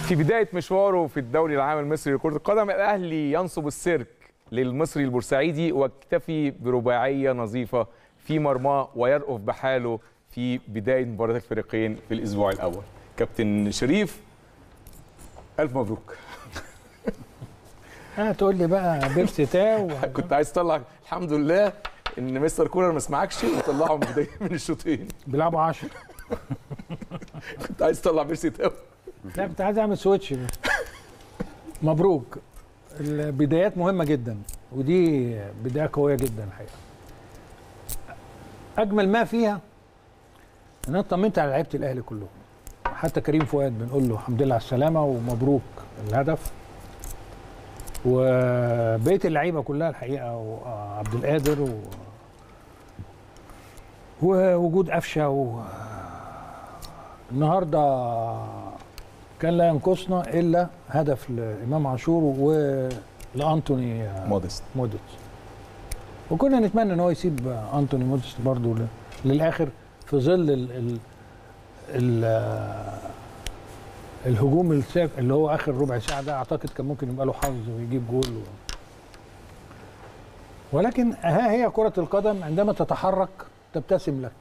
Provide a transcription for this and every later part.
في بداية مشواره في الدوري العام المصري لكرة القدم الأهلي ينصب السيرك للمصري البورسعيدي واكتفي برباعية نظيفة في مرماه ويرأف بحاله في بداية مباراة الفريقين في الأسبوع الأول كابتن شريف ألف مبروك اه تقول لي بقى بيبسي تاو كنت عايز تطلع الحمد لله ان مستر كولر ما سمعكش وطلعه من بداية من الشوطين بيلعبوا 10 كنت عايز تطلع بيرسي تاو لا كنت عايز اعمل سويتش مبروك البدايات مهمه جدا ودي بدايه قويه جدا الحقيقه اجمل ما فيها ان انا اطمنت على لعيبه الاهلي كلهم حتى كريم فؤاد بنقول له الحمد لله على السلامه ومبروك الهدف وبقيه اللعيبه كلها الحقيقه وعبد القادر و... ووجود قفشه و... النهارده كان لا ينقصنا الا هدف لامام عاشور ولانتوني مودست موديتش وكنا نتمنى ان هو يسيب انتوني موديتش برضه ل- للاخر في ظل ال ال ال الهجوم الساك اللي هو اخر ربع ساعه ده اعتقد كان ممكن يبقى له حظ ويجيب جول و... ولكن ها هي كره القدم عندما تتحرك تبتسم لك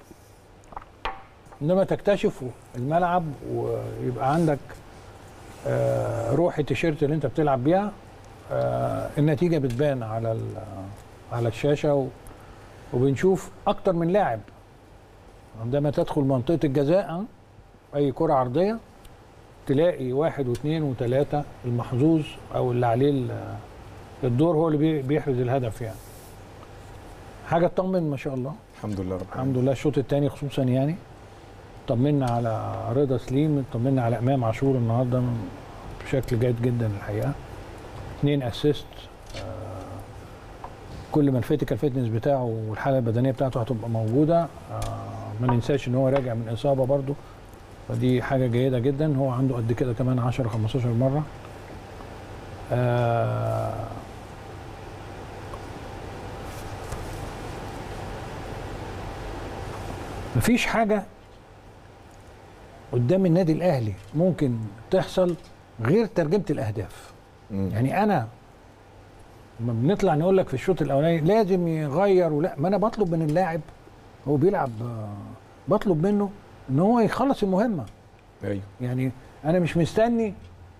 عندما تكتشف الملعب ويبقى عندك آه، روح التيشيرت اللي انت بتلعب بيها آه، النتيجه بتبان على ال- على الشاشه و- وبنشوف اكتر من لاعب عندما تدخل منطقه الجزاء آه، اي كره عرضيه تلاقي واحد واثنين وثلاثه المحظوظ او اللي عليه ال- الدور هو اللي بي- بيحرز الهدف يعني حاجه تطمن ما شاء الله الحمد لله رب الحمد لله الشوط الثاني خصوصا يعني طمنا على رضا سليم طمنا على امام عاشور النهارده بشكل جيد جدا الحقيقه اثنين اسيست كل ما الفيتيكال فيتنس بتاعه والحاله البدنيه بتاعته هتبقى موجوده آه، ما ننساش ان هو راجع من اصابه برده فدي حاجه جيده جدا هو عنده قد كده كمان 10 15 مره آه مفيش حاجه قدام النادي الاهلي ممكن تحصل غير ترجمه الاهداف مم. يعني انا لما بنطلع نقول لك في الشوط الاولاني لازم يغير ولا ما انا بطلب من اللاعب هو بيلعب آه، بطلب منه ان هو يخلص المهمه ايوه يعني انا مش مستني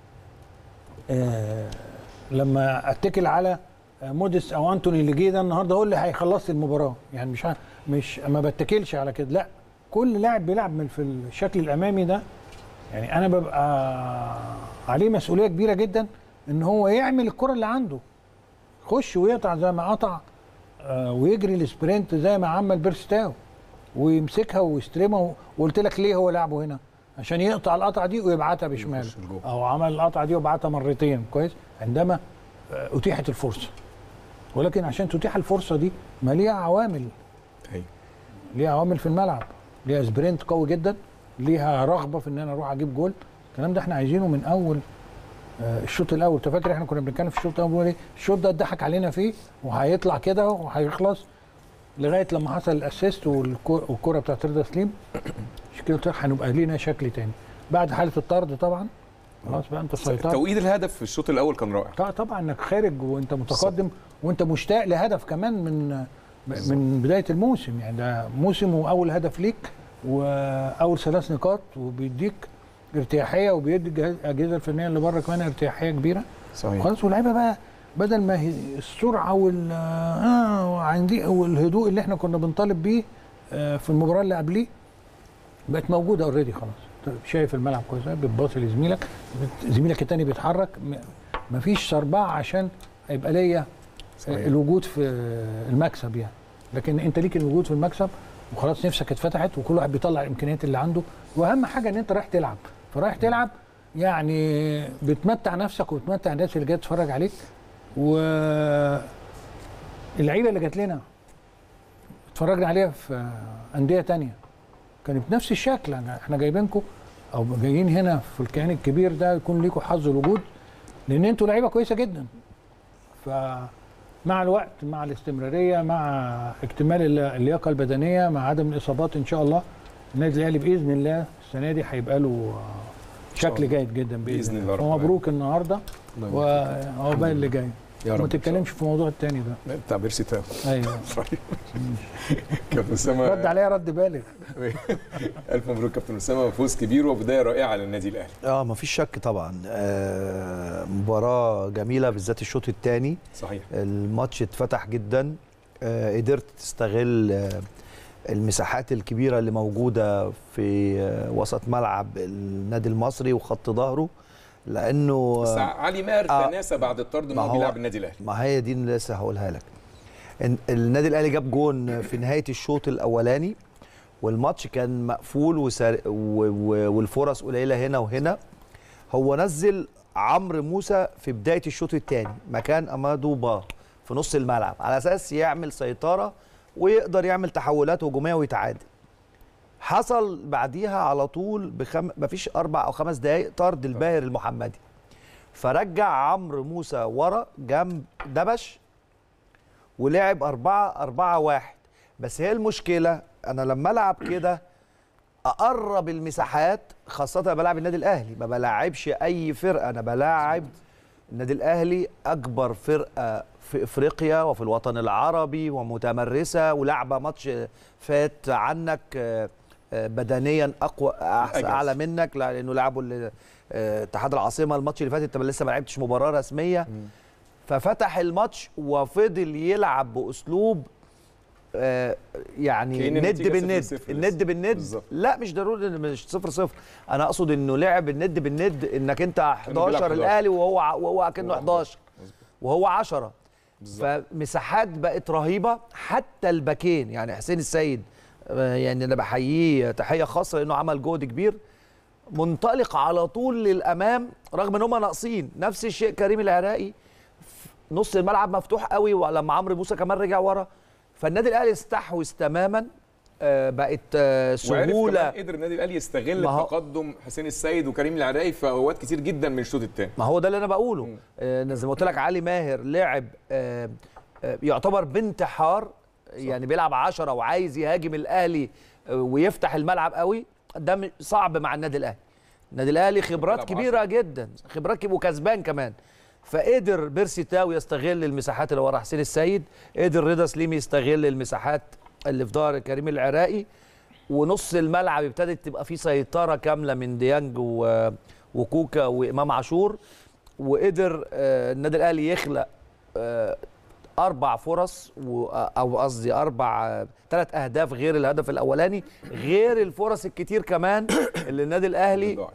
آه لما اتكل على آه، موديس او انتوني اللي جه ده النهارده هو اللي هيخلص لي المباراه يعني مش ه- مش ما بتكلش على كده لا كل لاعب بيلعب من في الشكل الامامي ده يعني انا ببقى عليه مسؤوليه كبيره جدا ان هو يعمل الكره اللي عنده خش ويقطع زي ما قطع آه، ويجري السبرنت زي ما عمل بيرستاو ويمسكها ويستلمها وقلت لك ليه هو لعبه هنا عشان يقطع القطعه دي ويبعتها بشماله يخش لجوه. او عمل القطعه دي وبعتها مرتين كويس عندما آه، اتيحت الفرصه ولكن عشان تتيح الفرصه دي ما ليها عوامل ايوه ليها عوامل في الملعب ليها سبرنت قوي جدا ليها رغبه في ان انا اروح اجيب جول الكلام ده احنا عايزينه من اول آه، الشوط الاول انت فاكر احنا كنا بنتكلم في الشوط الاول بنقول ايه الشوط ده اتضحك علينا فيه وهيطلع كده وهيخلص لغايه لما حصل الاسيست والكو- والكره بتاعت رضا سليم مش كده قلت لك هنبقى لينا شكل تاني بعد حاله الطرد طبعا خلاص بقى انت سيطرت توقيت الهدف في الشوط الاول كان رائع طبعا طبعا انك خارج وانت متقدم وانت مشتاق لهدف كمان من من بدايه الموسم يعني ده موسم واول هدف ليك واول ثلاث نقاط وبيديك ارتياحيه وبيدي الجهاز- الاجهزه الفنيه اللي بره كمان ارتياحيه كبيره صحيح خلاص واللعيبه بقى بدل ما هي السرعه وال آه وعندي والهدوء اللي احنا كنا بنطالب بيه آه في المباراه اللي قبليه بقت موجوده اوريدي خلاص شايف الملعب كويس بتباصي لزميلك زميلك التاني بيتحرك م- مفيش صربعه عشان يبقى ليا صحيح. الوجود في المكسب يعني لكن انت ليك الوجود في المكسب وخلاص نفسك اتفتحت وكل واحد بيطلع الامكانيات اللي عنده واهم حاجه ان انت رايح تلعب فرايح تلعب يعني بتمتع نفسك وبتمتع الناس اللي جايه تتفرج عليك و اللعيبه اللي جات لنا اتفرجنا عليها في انديه تانية كانت بنفس الشكل أنا- احنا جايبينكم او جايين هنا في الكيان الكبير ده يكون ليكم حظ الوجود لان انتوا لعيبه كويسه جدا فمع الوقت مع الاستمراريه مع اكتمال الل- اللياقه البدنيه مع عدم الاصابات ان شاء الله النادي الاهلي باذن الله السنه دي هيبقى له شكل جيد جدا باذن, بإذن الله الله رب ومبروك النهارده وعقبال اللي جاي يا رب ما إن شاء تتكلمش في الموضوع التاني ده بتاع بيرسي تاو ايوه كابتن اسامه رد عليا رد بالغ الف مبروك كابتن اسامه فوز كبير وبدايه رائعه للنادي الاهلي اه ما فيش شك طبعا آه مباراه جميله بالذات الشوط الثاني صحيح الماتش اتفتح جدا آه قدرت تستغل آه المساحات الكبيره اللي موجوده في آه وسط ملعب النادي المصري وخط ظهره لانه بس آه علي ماهر آه. تناسى بعد الطرد ان ما هو هو- بيلعب النادي الاهلي ما هي دي اللي لسه هقولها لك إن- النادي الاهلي جاب جون في نهايه الشوط الاولاني والماتش كان مقفول وسار و و والفرص قليله هنا وهنا هو نزل عمرو موسى في بدايه الشوط الثاني مكان امادو با في نص الملعب على اساس يعمل سيطره ويقدر يعمل تحولات هجوميه ويتعادل حصل بعديها على طول بخم... مفيش اربع او خمس دقائق طرد الباهر المحمدي فرجع عمرو موسى ورا جنب دبش ولعب أربعة أربعة واحد بس هي المشكلة أنا لما ألعب كده أقرب المساحات خاصة بلعب النادي الأهلي ما بلاعبش أي فرقة أنا بلاعب النادي الأهلي أكبر فرقة في إفريقيا وفي الوطن العربي ومتمرسة ولعبة ماتش فات عنك آه، آه، بدنيا أقوى أحسن أجهز. أعلى منك لأنه لعبوا ال- آه، اتحاد العاصمة الماتش اللي فات أنت لسه ما لعبتش مباراة رسمية ففتح الماتش وفضل يلعب باسلوب آه، يعني كأن ند النتيجة بالند صفر صفر الند لسه. بالند بالظبط. لا مش ضروري إن مش صفر صفر انا اقصد انه لعب الند بالند انك انت 11 بيلعب 11. الاهلي وهو ع- وهو كانه وهو 11 مظبوط. وهو 10 بالظبط. فمساحات بقت رهيبه حتى الباكين يعني حسين السيد آه، يعني انا بحييه تحيه خاصه لانه عمل جهد كبير منطلق على طول للامام رغم ان هم ناقصين نفس الشيء كريم العراقي نص الملعب مفتوح قوي ولما عمرو موسى كمان رجع ورا فالنادي الاهلي استحوذ تماما آه، بقت آه، وعرف سهوله كمان قدر النادي الاهلي يستغل ما هو- تقدم حسين السيد وكريم العراقي في اوقات كتير جدا من الشوط الثاني ما هو ده اللي انا بقوله مم. آه، زي ما قلت لك علي ماهر لعب آه، آه، يعتبر بانتحار يعني بيلعب عشرة وعايز يهاجم الاهلي آه، ويفتح الملعب قوي ده م- صعب مع النادي الاهلي النادي الاهلي خبرات بيلعب كبيره جدا خبرات كبيره وكسبان كمان فقدر بيرسي تاو يستغل المساحات اللي ورا حسين السيد قدر رضا سليم يستغل المساحات اللي في ظهر كريم العراقي ونص الملعب ابتدت تبقى فيه سيطره كامله من ديانج و- وكوكا وامام عاشور وقدر آه، النادي الاهلي يخلق آه، اربع فرص و- او قصدي اربع ثلاث اهداف غير الهدف الاولاني غير الفرص الكتير كمان اللي النادي الاهلي ضاعت.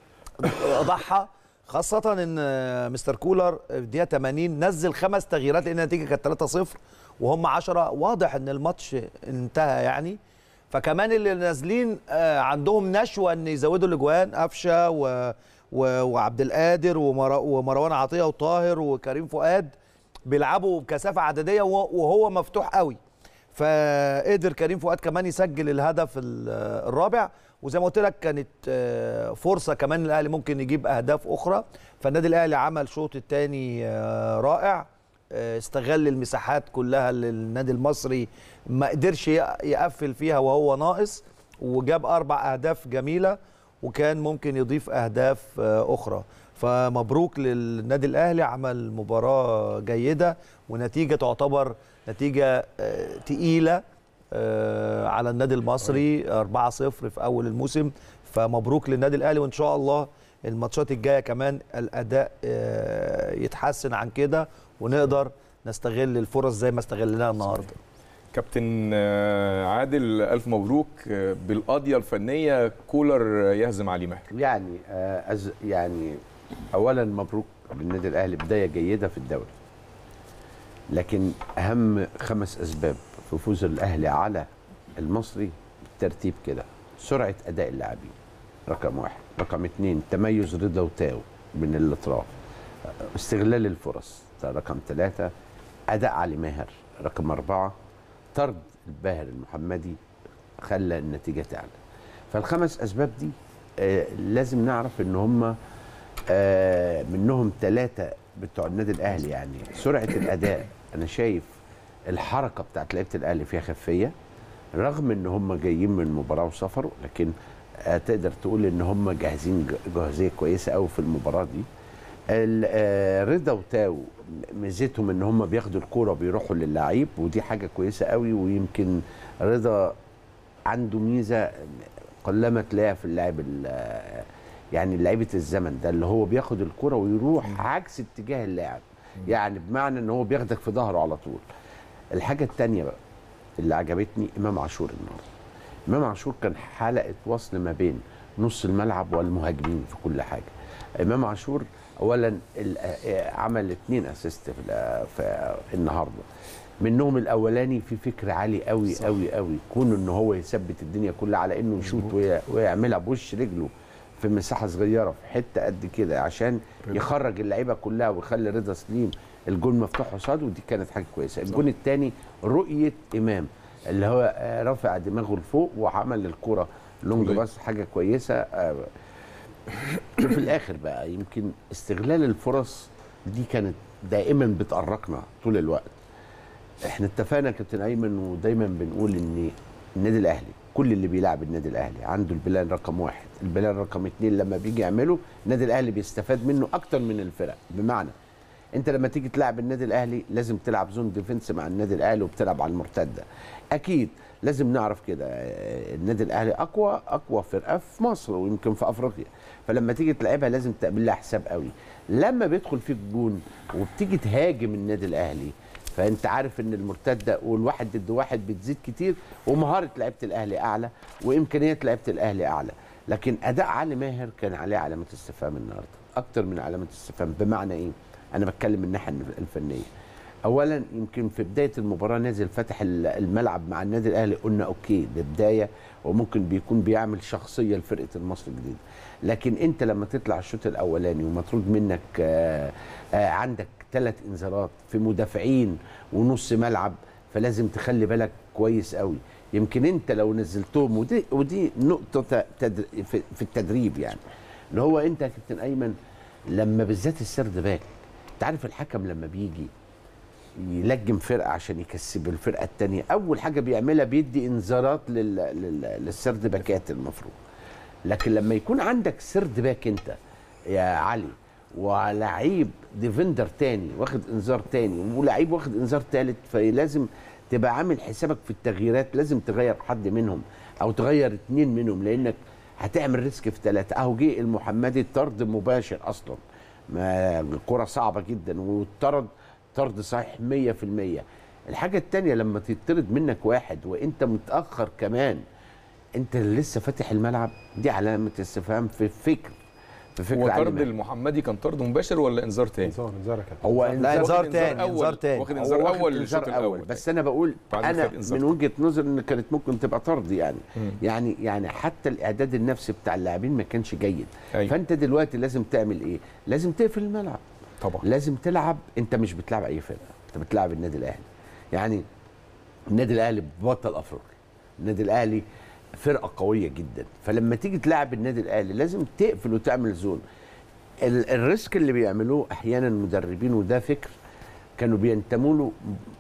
ضحى خاصة ان آه، مستر كولر في الدقيقة 80 نزل خمس تغييرات لان النتيجة كانت 3-0 وهم 10 واضح ان الماتش انتهى يعني فكمان اللي نازلين آه، عندهم نشوة ان يزودوا الاجوان قفشة و و- وعبد القادر ومر- ومروان عطية وطاهر وكريم فؤاد بيلعبوا بكثافة عددية وهو وهو مفتوح قوي فقدر كريم فؤاد كمان يسجل الهدف ال- الرابع وزي ما قلت لك كانت آه، فرصه كمان الاهلي ممكن يجيب اهداف اخرى فالنادي الاهلي عمل شوط الثاني رائع آه، استغل المساحات كلها اللي النادي المصري ما قدرش ي- يقفل فيها وهو ناقص وجاب اربع اهداف جميله وكان ممكن يضيف اهداف آه، اخرى فمبروك للنادي الاهلي عمل مباراه جيده ونتيجه تعتبر نتيجه آه، تقيله آه، على النادي المصري 4-0 في اول الموسم فمبروك للنادي الاهلي وان شاء الله الماتشات الجايه كمان الاداء آه، يتحسن عن كده ونقدر نستغل الفرص زي ما استغلناها النهارده كابتن آه، عادل الف مبروك آه، بالقضيه الفنيه كولر يهزم علي ماهر يعني آه أز يعني اولا مبروك للنادي الاهلي بدايه جيده في الدوري لكن اهم خمس اسباب في فوز الاهلي على المصري بالترتيب كده سرعه اداء اللاعبين رقم واحد رقم اثنين تميز رضا وتاو من الاطراف استغلال الفرص ده رقم ثلاثة أداء علي ماهر رقم أربعة طرد الباهر المحمدي خلى النتيجة تعلى فالخمس أسباب دي آه لازم نعرف إن هم آه منهم ثلاثة بتوع النادي الأهلي يعني سرعة الأداء أنا شايف الحركة بتاعت لعيبة الأهلي فيها خفية رغم إن هم جايين من مباراة وسفر لكن آه، تقدر تقول ان هم جاهزين ج- جاهزيه كويسه قوي في المباراه دي ال- آه، رضا وتاو ميزتهم ان هم بياخدوا الكوره بيروحوا للعيب ودي حاجه كويسه قوي ويمكن رضا عنده ميزه قلما تلاقيها في اللاعب ال- يعني لعيبه الزمن ده اللي هو بياخد الكرة ويروح عكس اتجاه اللاعب يعني بمعنى ان هو بياخدك في ظهره على طول الحاجه الثانيه بقى اللي عجبتني امام عاشور النهارده امام عاشور كان حلقه وصل ما بين نص الملعب والمهاجمين في كل حاجه امام عاشور اولا ال- آه، عمل اثنين اسيست في ال- في النهارده منهم الاولاني في فكر عالي قوي قوي قوي كونه ان هو يثبت الدنيا كلها على انه يشوط وي- ويعملها بوش رجله في مساحه صغيره في حته قد كده عشان يخرج اللعيبه كلها ويخلي رضا سليم الجول مفتوح قصاده ودي كانت حاجه كويسه الجول الثاني رؤيه امام اللي هو آه، رافع دماغه لفوق وعمل الكره لونج طولية. باص حاجه كويسه آه، وفي الاخر بقى يمكن استغلال الفرص دي كانت دائما بتأرقنا طول الوقت احنا اتفقنا يا كابتن ايمن ودايما بنقول ان النادي الاهلي كل اللي بيلعب النادي الاهلي عنده البلان رقم واحد البلان رقم اتنين لما بيجي يعمله النادي الاهلي بيستفاد منه اكتر من الفرق بمعنى انت لما تيجي تلعب النادي الاهلي لازم تلعب زون ديفنس مع النادي الاهلي وبتلعب على المرتده اكيد لازم نعرف كده آه، النادي الاهلي اقوى اقوى فرقه في مصر ويمكن في افريقيا فلما تيجي تلعبها لازم تعمل لها حساب قوي لما بيدخل فيك جون وبتيجي تهاجم النادي الاهلي فانت عارف ان المرتده والواحد ضد واحد بتزيد كتير ومهاره لعيبه الاهلي اعلى وامكانيات لعيبه الاهلي اعلى لكن اداء علي ماهر كان عليه علامه استفهام النهارده اكتر من علامه استفهام بمعنى ايه انا بتكلم من الناحيه الفنيه اولا يمكن في بدايه المباراه نازل فتح ال- الملعب مع النادي الاهلي قلنا اوكي ده بدايه وممكن بيكون بيعمل شخصيه لفرقه المصري الجديد لكن انت لما تطلع الشوط الاولاني ومطرود منك آه آه عندك ثلاث انذارات في مدافعين ونص ملعب فلازم تخلي بالك كويس قوي يمكن انت لو نزلتهم ودي ودي نقطه تدر في, في التدريب يعني اللي هو انت يا كابتن ايمن لما بالذات السرد باك انت عارف الحكم لما بيجي يلجم فرقه عشان يكسب الفرقه الثانيه اول حاجه بيعملها بيدي انذارات لل... لل... للسرد باكات المفروض لكن لما يكون عندك سرد باك انت يا علي ولعيب ديفندر تاني واخد انذار تاني ولعيب واخد انذار تالت فلازم تبقى عامل حسابك في التغييرات لازم تغير حد منهم او تغير اتنين منهم لانك هتعمل ريسك في ثلاثه اهو جه المحمدي طرد مباشر اصلا ما كرة صعبة جدا وطرد طرد صحيح 100% الحاجة التانية لما تطرد منك واحد وانت متأخر كمان انت اللي لسه فاتح الملعب دي علامة استفهام في فكر في فكر هو علي طرد ماهر. المحمدي كان طرد مباشر ولا انذار تاني؟ انذار انذار يا كابتن هو لا واخد انذار إنذار تاني أول. انذار تاني واخد هو انذار واخد اول انذار للشوط الاول بس انا بقول بعد ما انا خد إنذار من وجهه نظري ان كانت ممكن تبقى طرد يعني مم. يعني يعني حتى الاعداد النفسي بتاع اللاعبين ما كانش جيد أيوة. فانت دلوقتي لازم تعمل ايه لازم تقفل الملعب طبعا لازم تلعب انت مش بتلعب اي فرقه انت بتلعب النادي الاهلي يعني النادي الاهلي بطل افريقيا النادي الاهلي فرقه قويه جدا فلما تيجي تلعب النادي الاهلي لازم تقفل وتعمل زون ال- الريسك اللي بيعملوه احيانا المدربين وده فكر كانوا بينتموا له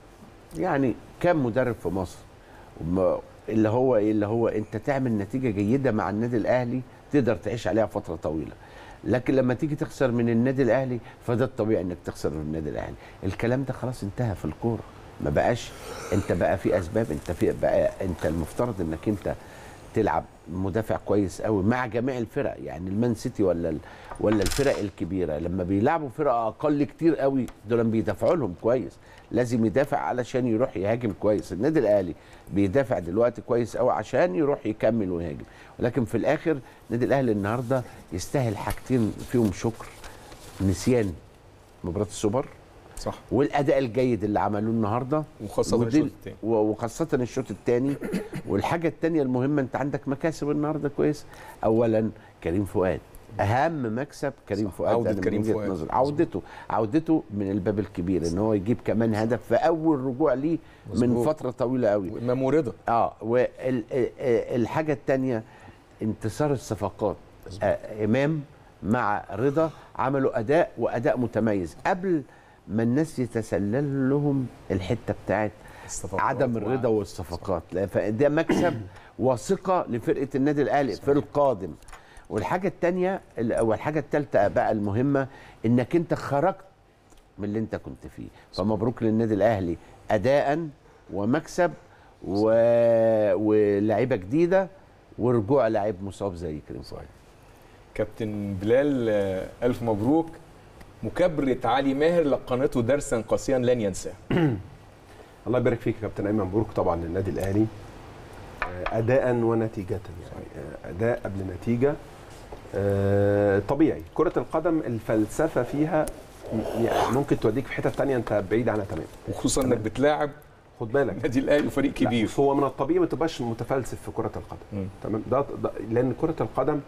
يعني كام مدرب في مصر وما- اللي هو ايه اللي هو انت تعمل نتيجه جيده مع النادي الاهلي تقدر تعيش عليها فتره طويله لكن لما تيجي تخسر من النادي الاهلي فده الطبيعي انك تخسر من النادي الاهلي الكلام ده خلاص انتهى في الكوره ما بقاش انت بقى في اسباب انت في بقى انت المفترض انك انت تلعب مدافع كويس قوي مع جميع الفرق يعني المان سيتي ولا ال- ولا الفرق الكبيره لما بيلعبوا فرقه اقل كتير قوي دول بيدافعوا لهم كويس لازم يدافع علشان يروح يهاجم كويس النادي الاهلي بيدافع دلوقتي كويس قوي عشان يروح يكمل ويهاجم ولكن في الاخر النادي الاهلي النهارده يستاهل حاجتين فيهم شكر نسيان مباراه السوبر صح والاداء الجيد اللي عملوه النهارده وخاصة ودي- الشوط التاني. و- وخاصه الشوط الثاني والحاجه الثانيه المهمه انت عندك مكاسب النهارده كويس اولا كريم فؤاد اهم مكسب كريم صح. فؤاد عودة أنا من كريم وجهة فؤاد. نظري. عودته عودته من الباب الكبير ان هو يجيب كمان هدف في اول رجوع ليه من مظبوط. فتره طويله قوي وامام ورضا اه والحاجه الثانيه انتصار الصفقات آه امام مع رضا عملوا اداء واداء متميز قبل ما الناس يتسلل لهم الحته بتاعت الصفقات عدم الرضا والصفقات لا، فده مكسب وثقه لفرقه النادي الاهلي في القادم والحاجه الثانيه والحاجه الثالثه بقى المهمه انك انت خرجت من اللي انت كنت فيه فمبروك للنادي الاهلي اداء ومكسب و... ولاعيبه جديده ورجوع لعيب مصاب زي كريم فؤاد كابتن بلال آه، الف مبروك مكابره علي ماهر لقنته درسا قاسيا لن ينساه الله يبارك فيك يا كابتن ايمن مبروك طبعا للنادي الاهلي آه، اداء ونتيجه يعني آه، اداء قبل نتيجه آه، طبيعي كره القدم الفلسفه فيها م- يعني ممكن توديك في حته تانية انت بعيد عنها تماما وخصوصا انك بتلاعب خد بالك النادي الاهلي وفريق لا، كبير بص هو من الطبيعي ما تبقاش متفلسف في كره القدم مم. تمام ده, ده لان كره القدم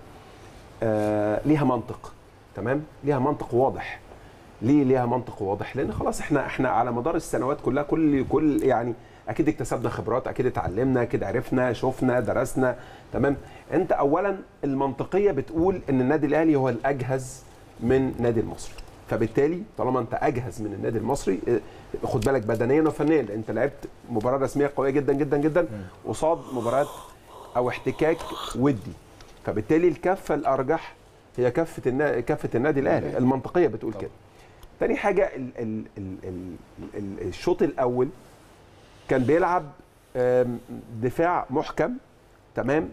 آه ليها منطق تمام ليها منطق واضح ليه ليها منطق واضح لان خلاص احنا احنا على مدار السنوات كلها كل كل يعني اكيد اكتسبنا خبرات اكيد اتعلمنا اكيد عرفنا شفنا درسنا تمام انت اولا المنطقيه بتقول ان النادي الاهلي هو الاجهز من نادي المصري فبالتالي طالما انت اجهز من النادي المصري اه، خد بالك بدنيا وفنيا لان انت لعبت مباراه رسميه قويه جدا جدا جدا قصاد مباراه او احتكاك ودي فبالتالي الكفه الارجح هي كفه النا... كفه النادي الاهلي المنطقيه بتقول كده تاني حاجه ال... ال... ال... ال... ال... الشوط الاول كان بيلعب آم، دفاع محكم تمام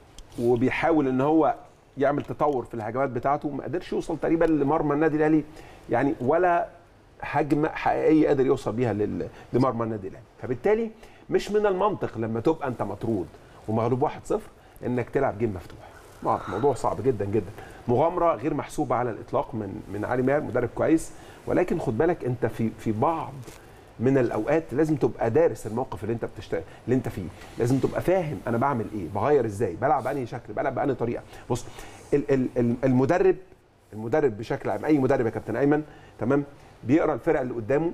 وبيحاول ان هو يعمل تطور في الهجمات بتاعته ما قدرش يوصل تقريبا لمرمى النادي الاهلي يعني ولا هجمه حقيقيه قادر يوصل بيها لل- لمرمى النادي الاهلي فبالتالي مش من المنطق لما تبقى انت مطرود ومغلوب 1-0 انك تلعب جيم مفتوح ما- موضوع صعب جدا جدا مغامره غير محسوبه على الاطلاق من من علي ماهر مدرب كويس ولكن خد بالك انت في في بعض من الاوقات لازم تبقى دارس الموقف اللي انت بتشت... اللي انت فيه لازم تبقى فاهم انا بعمل ايه بغير ازاي بلعب بانهي شكل بلعب بانهي طريقه بص ال... ال... ال- المدرب المدرب بشكل عام اي مدرب يا كابتن ايمن تمام بيقرا الفرقه اللي قدامه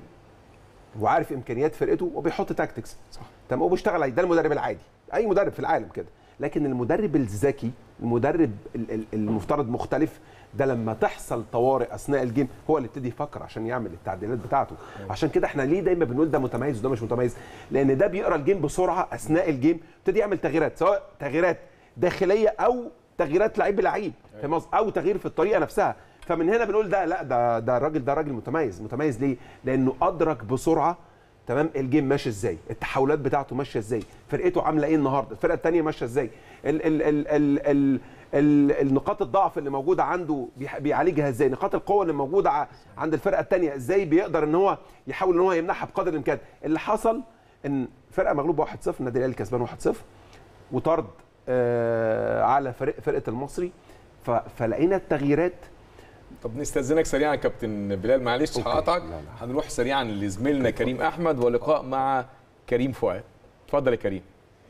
وعارف امكانيات فرقته وبيحط تاكتكس صح تمام وبيشتغل عليه ده المدرب العادي اي مدرب في العالم كده لكن المدرب الذكي المدرب ال- ال- المفترض مختلف ده لما تحصل طوارئ اثناء الجيم هو اللي يبتدي يفكر عشان يعمل التعديلات بتاعته عشان كده احنا ليه دايما بنقول ده متميز وده مش متميز لان ده بيقرا الجيم بسرعه اثناء الجيم يبتدي يعمل تغييرات سواء تغييرات داخليه او تغييرات لعيب بلعيب فاهم قصدي؟ او تغيير في الطريقه نفسها فمن هنا بنقول ده لا ده ده الراجل ده راجل متميز متميز ليه لانه ادرك بسرعه تمام الجيم ماشي ازاي التحولات بتاعته ماشيه ازاي فرقته عامله ايه النهارده الفرقه الثانيه ماشيه ازاي ال ال ال ال ال ال النقاط الضعف اللي موجوده عنده بيح- بيعالجها ازاي نقاط القوه اللي موجوده ع- عند الفرقه الثانيه ازاي بيقدر ان هو يحاول ان هو يمنعها بقدر الامكان اللي حصل ان فرقه مغلوبه 1-0 النادي الاهلي كسبان 1-0 وطرد آه على فرق فرقه المصري ف- فلقينا التغييرات طب نستاذنك سريعا يا كابتن بلال معلش أوكي. هقطعك لا، لا. هنروح سريعا لزميلنا كريم احمد ولقاء مع كريم فؤاد اتفضل يا كريم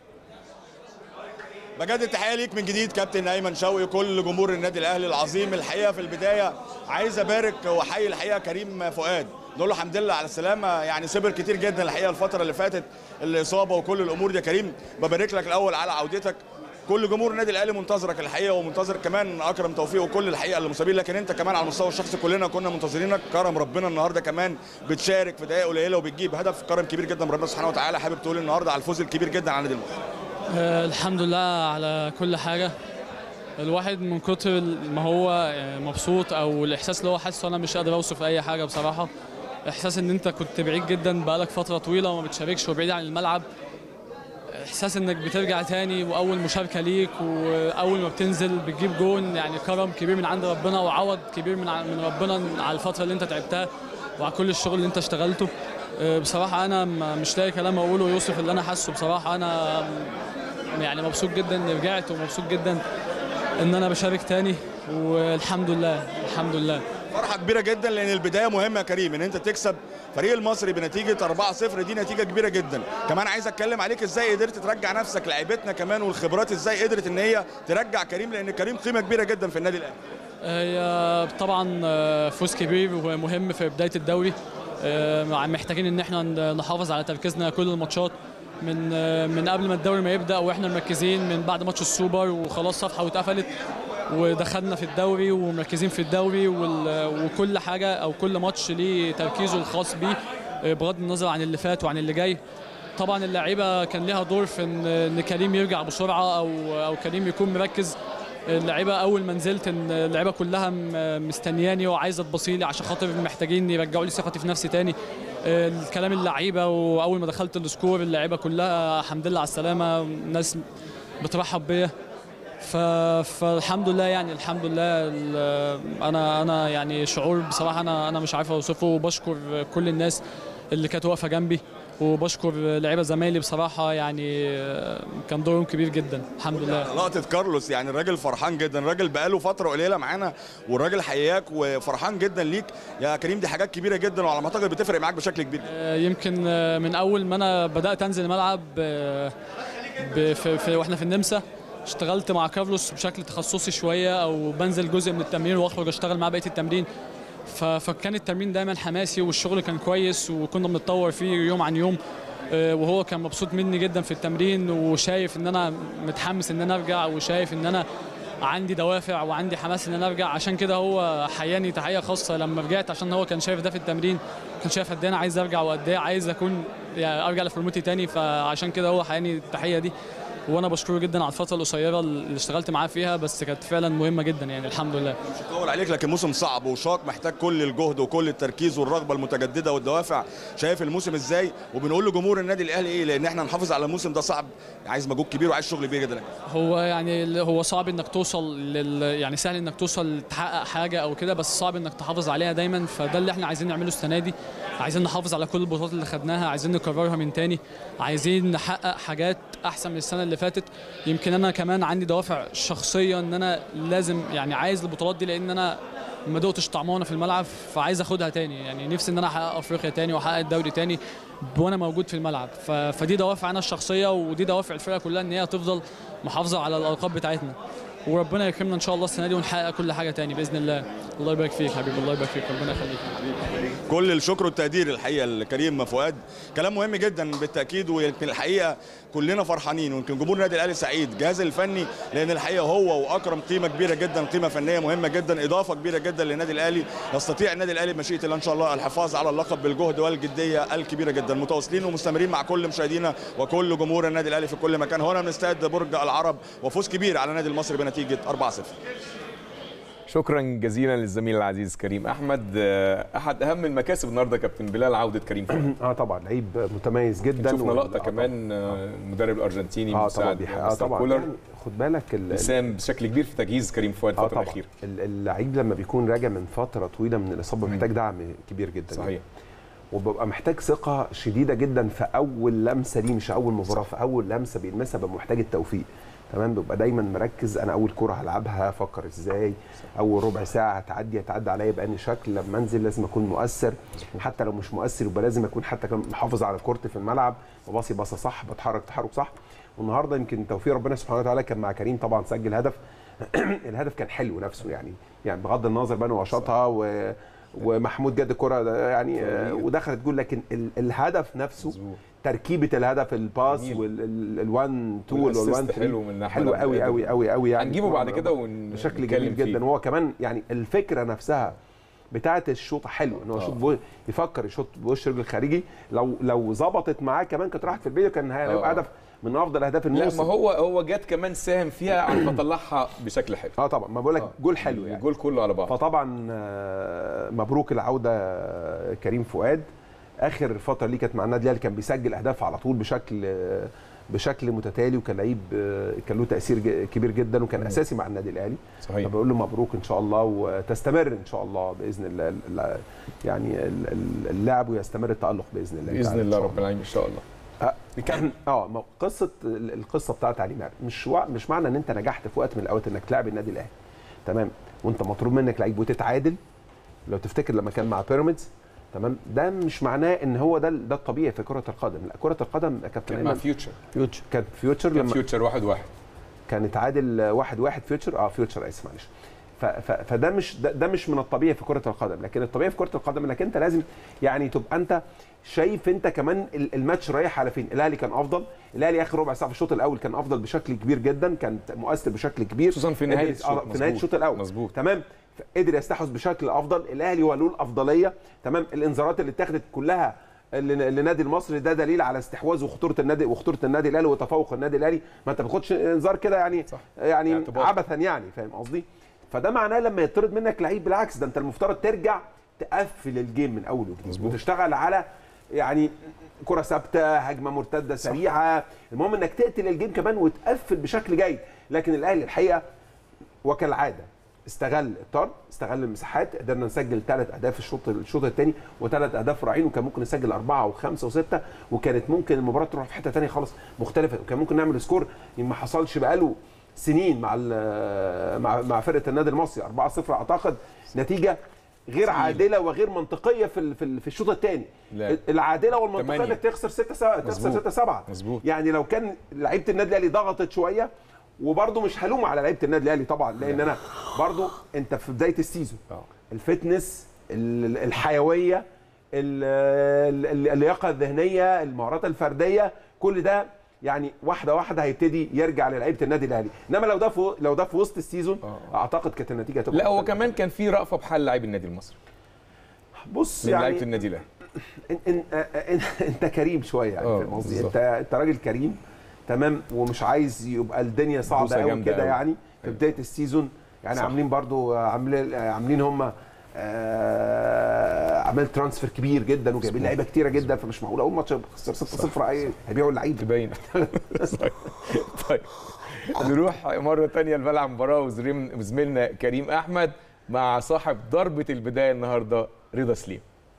بجد التحيه ليك من جديد كابتن ايمن شوقي كل جمهور النادي الاهلي العظيم الحقيقه في البدايه عايز ابارك واحيي الحقيقه كريم فؤاد نقول له الحمد لله على السلامه يعني صبر كتير جدا الحقيقه الفتره اللي فاتت الاصابه وكل الامور دي يا كريم ببارك لك الاول على عودتك كل جمهور النادي الاهلي منتظرك الحقيقه ومنتظر كمان اكرم توفيق وكل الحقيقه المصابين لكن انت كمان على المستوى الشخصي كلنا كنا منتظرينك كرم ربنا النهارده كمان بتشارك في دقائق قليله وبتجيب هدف كرم كبير جدا من ربنا سبحانه وتعالى حابب تقول النهارده على الفوز الكبير جدا على النادي المصري آه، الحمد لله على كل حاجة الواحد من كتر ما هو آه، مبسوط او الاحساس اللي هو حاسه انا مش قادر اوصف اي حاجه بصراحه احساس ان انت كنت بعيد جدا بقالك فتره طويله وما بتشاركش وبعيد عن الملعب احساس انك بترجع تاني واول مشاركه ليك واول ما بتنزل بتجيب جون يعني كرم كبير من عند ربنا وعوض كبير من ع- من ربنا على الفتره اللي انت تعبتها وعلى كل الشغل اللي انت اشتغلته آه، بصراحه انا ما- مش لاقي كلام اقوله يوصف اللي انا حاسه بصراحه انا يعني مبسوط جدا اني رجعت ومبسوط جدا ان انا بشارك تاني والحمد لله الحمد لله فرحه كبيره جدا لان البدايه مهمه يا كريم ان انت تكسب فريق المصري بنتيجه 4-0 دي نتيجه كبيره جدا كمان عايز اتكلم عليك ازاي قدرت ترجع نفسك لعيبتنا كمان والخبرات ازاي قدرت ان هي ترجع كريم لان كريم قيمه كبيره جدا في النادي الاهلي هي طبعا آه، فوز كبير ومهم في بدايه الدوري آه، محتاجين ان احنا نحافظ على تركيزنا كل الماتشات من آه، من قبل ما الدوري ما يبدا واحنا مركزين من بعد ماتش السوبر وخلاص صفحه واتقفلت ودخلنا في الدوري ومركزين في الدوري وال- وكل حاجه او كل ماتش ليه تركيزه الخاص بيه آه، بغض النظر عن اللي فات وعن اللي جاي طبعا اللعيبه كان ليها دور في ان ان كريم يرجع بسرعه او او كريم يكون مركز اللعيبه اول ما نزلت ان اللعيبه كلها م- مستنياني وعايزه تبصيلي عشان خاطر محتاجين يرجعوا لي ثقتي في نفسي تاني الكلام اللعيبه واول ما دخلت السكور اللعيبه كلها الحمد لله على السلامه ناس بترحب بيا ف... فالحمد لله يعني الحمد لله ال- انا انا يعني شعور بصراحه انا انا مش عارف اوصفه وبشكر كل الناس اللي كانت واقفه جنبي وبشكر لعيبه زمايلي بصراحه يعني كان دورهم كبير جدا الحمد لله لقطه كارلوس يعني الراجل فرحان جدا الراجل بقاله فتره قليله معانا والراجل حياك وفرحان جدا ليك يا كريم دي حاجات كبيره جدا وعلى ما اعتقد بتفرق معاك بشكل كبير آه، يمكن آه، من اول ما انا بدات انزل الملعب آه، ب- في في واحنا في النمسا اشتغلت مع كارلوس بشكل تخصصي شويه او بنزل جزء من التمرين واخرج اشتغل معاه بقيه التمرين ف- فكان التمرين دايما حماسي والشغل كان كويس وكنا بنتطور فيه يوم عن يوم آه، وهو كان مبسوط مني جدا في التمرين وشايف ان انا متحمس ان انا ارجع وشايف ان انا عندي دوافع وعندي حماس ان انا ارجع عشان كده هو حياني تحيه خاصه لما رجعت عشان هو كان شايف ده في التمرين كان شايف قد ايه انا عايز ارجع وقد ايه عايز اكون يعني ارجع لفورمتي تاني فعشان كده هو حياني التحيه دي وانا بشكره جدا على الفتره القصيره اللي اشتغلت معاه فيها بس كانت فعلا مهمه جدا يعني الحمد لله مش هطول عليك لكن موسم صعب وشاق محتاج كل الجهد وكل التركيز والرغبه المتجدده والدوافع شايف الموسم ازاي وبنقول لجمهور النادي الاهلي ايه لان احنا نحافظ على الموسم ده صعب عايز مجهود كبير وعايز شغل كبير جدا هو يعني ال- هو صعب انك توصل لل يعني سهل انك توصل تحقق حاجه او كده بس صعب انك تحافظ عليها دايما فده اللي احنا عايزين نعمله السنه دي عايزين نحافظ على كل البطولات اللي خدناها عايزين نكررها من تاني عايزين نحقق حاجات احسن من السنه اللي فاتت يمكن انا كمان عندي دوافع شخصيه ان انا لازم يعني عايز البطولات دي لان انا ما دقتش طعمها وانا في الملعب فعايز اخدها تاني يعني نفسي ان انا احقق افريقيا تاني واحقق الدوري تاني وانا موجود في الملعب ف... فدي دوافع انا الشخصيه ودي دوافع الفرقه كلها ان هي تفضل محافظه على الالقاب بتاعتنا وربنا يكرمنا ان شاء الله السنه دي ونحقق كل حاجه تاني باذن الله الله يبارك فيك حبيبي الله يبارك فيك ربنا يخليك كل الشكر والتقدير الحقيقه لكريم فؤاد كلام مهم جدا بالتاكيد ويمكن الحقيقه كلنا فرحانين ويمكن جمهور النادي الاهلي سعيد الجهاز الفني لان الحقيقه هو واكرم قيمه كبيره جدا قيمه فنيه مهمه جدا اضافه كبيره جدا للنادي الاهلي يستطيع النادي الاهلي بمشيئه الله ان شاء الله الحفاظ على اللقب بالجهد والجديه الكبيره جدا متواصلين ومستمرين مع كل مشاهدينا وكل جمهور النادي الاهلي في كل مكان هنا من استاد برج العرب وفوز كبير على النادي المصري بنتيجه 4-0 شكرا جزيلا للزميل العزيز كريم احمد آه، احد اهم المكاسب النهارده كابتن بلال عوده كريم فؤاد اه طبعا لعيب متميز جدا شفنا و- لقطه آه كمان آه، المدرب الارجنتيني اه طبعا مساعد بيح- اه مستر طبعا كولر يعني خد بالك ال- ال- ساهم بشكل كبير في تجهيز كريم فؤاد اه الفتره طبعا الاخيره ال- اللعيب لما بيكون راجع من فتره طويله من الاصابه مم. محتاج دعم كبير جدا صحيح وببقى محتاج ثقه شديده جدا في اول لمسه دي مش اول مباراه في اول لمسه بيلمسها ببقى محتاج التوفيق تمام ببقى دايما مركز انا اول كره هلعبها افكر ازاي اول ربع ساعه هتعدي هتعدي عليا باني شكل لما انزل لازم اكون مؤثر حتى لو مش مؤثر يبقى لازم اكون حتى كمان محافظ على الكورت في الملعب بباصي باصه صح بتحرك تحرك صح والنهارده يمكن توفيق ربنا سبحانه وتعالى كان مع كريم طبعا سجل هدف الهدف كان حلو نفسه يعني يعني بغض النظر بقى انه شاطها و ومحمود جد الكره ده يعني آه، ودخلت جول لكن ال- الهدف نفسه مظبوط. تركيبه الهدف الباس جميل. والوان تو والأسيست والوان ثري حلو من ناحية حلو لما قوي قدم. قوي قوي قوي يعني هنجيبه بعد كده بشكل ونتكلم جميل فيه. جدا وهو كمان يعني الفكره نفسها بتاعه الشوط حلو ان هو آه. يشوط بو- يفكر يشوط بوش رجل الخارجي لو لو ظبطت معاه كمان كانت راحت في الفيديو كان هيبقى آه. هدف من افضل اهداف لا الموسم ما هو هو جت كمان ساهم فيها عن طلعها بشكل حلو اه طبعا ما بقول لك آه. جول حلو يعني الجول كله على بعض فطبعا آه، مبروك العوده آه، كريم فؤاد اخر فتره ليه كانت مع النادي الاهلي كان بيسجل اهداف على طول بشكل آه، بشكل متتالي وكان لعيب آه، كان له تاثير ج- كبير جدا وكان اساسي مع النادي الاهلي صحيح فبقول له مبروك ان شاء الله وتستمر ان شاء الله باذن الله ال- ال- يعني ال- ال- اللعب ويستمر التالق باذن الله باذن تعالى إن الله شاء رب العالمين ان شاء الله آه، اه ما هو قصه ال- القصه بتاعت علي ماهر مش وا... مش معنى ان انت نجحت في وقت من الاوقات انك تلاعب النادي الاهلي تمام وانت مطلوب منك لعيب وتتعادل لو تفتكر لما كان مع بيراميدز تمام ده مش معناه ان هو ده ده الطبيعي في كره القدم لا كره القدم يا كابتن كان مع ايمن فيوتشر فيوتشر كان فيوتشر كان لما فيوتشر واحد واحد كان اتعادل واحد واحد فيوتشر اه فيوتشر اسف معلش ف- ف- فده مش ده, ده مش من الطبيعي في كره القدم لكن الطبيعي في كره القدم انك انت لازم يعني تبقى انت شايف انت كمان ال- الماتش رايح على فين الاهلي كان افضل الاهلي اخر ربع ساعه في الشوط الاول كان افضل بشكل كبير جدا كان مؤثر بشكل كبير خصوصا في نهايه قدر- الشوط آه، في نهايه مظبوط. الشوط الاول مظبوط تمام قدر يستحوذ بشكل افضل الاهلي هو له الافضليه تمام الانذارات اللي اتخذت كلها ل- لنادي المصري ده دليل على استحواذ وخطوره النادي وخطوره النادي الاهلي وتفوق النادي الاهلي ما انت ما بتاخدش انذار كده يعني صح. يعني اعتبار. عبثا يعني فاهم قصدي فده معناه لما يطرد منك لعيب بالعكس ده انت المفترض ترجع تقفل الجيم من اول وجديد مظبوط. وتشتغل على يعني كرة ثابتة هجمة مرتدة سريعة المهم انك تقتل الجيم كمان وتقفل بشكل جيد لكن الاهلي الحقيقة وكالعادة استغل الطرد استغل المساحات قدرنا نسجل ثلاث اهداف الشوط الشوط الثاني وثلاث اهداف رائعين وكان ممكن نسجل اربعه وخمسه وسته وكانت ممكن المباراه تروح في حته ثانيه خالص مختلفه وكان ممكن نعمل سكور ما حصلش بقاله سنين مع ال- مع مع فرقه النادي المصري 4-0 اعتقد نتيجه غير عادله وغير منطقيه في ال- في ال- في الشوط الثاني لا. العادله والمنطقيه تمانية. انك تخسر 6 7 تخسر مظبوط. 6 7 مظبوط. يعني لو كان لعيبه النادي الاهلي ضغطت شويه وبرده مش هلوم على لعيبه النادي الاهلي طبعا لان انا برده انت في بدايه السيزون آه. الفتنس ال- الحيويه ال- ال- اللياقه الذهنيه المهارات الفرديه كل ده يعني واحده واحده هيبتدي يرجع للعيبه النادي الاهلي انما لو ده في لو ده في وسط السيزون اعتقد كانت النتيجه هتبقى لا هو مختلفة. كمان كان في رأفة بحال لاعبي النادي المصري بص من يعني لعيبه النادي الاهلي إن إن إن انت كريم شويه يعني آه، فاهم قصدي بالظبط. انت انت راجل كريم تمام ومش عايز يبقى الدنيا صعبه بوسة قوي جامدة كده أوي. يعني في أيوة. بدايه السيزون يعني صح. عاملين برضو عاملين عاملين هم عمل ترانسفير كبير جدا وجايبين لعيبه كتيره جدا فمش معقول اول ماتش خسر 6-0 اي هيبيعوا اللعيب تبين طيب طيب نروح مرة تانية لملعب المباراة وزريم- وزميلنا كريم أحمد مع صاحب ضربة البداية النهاردة رضا سليم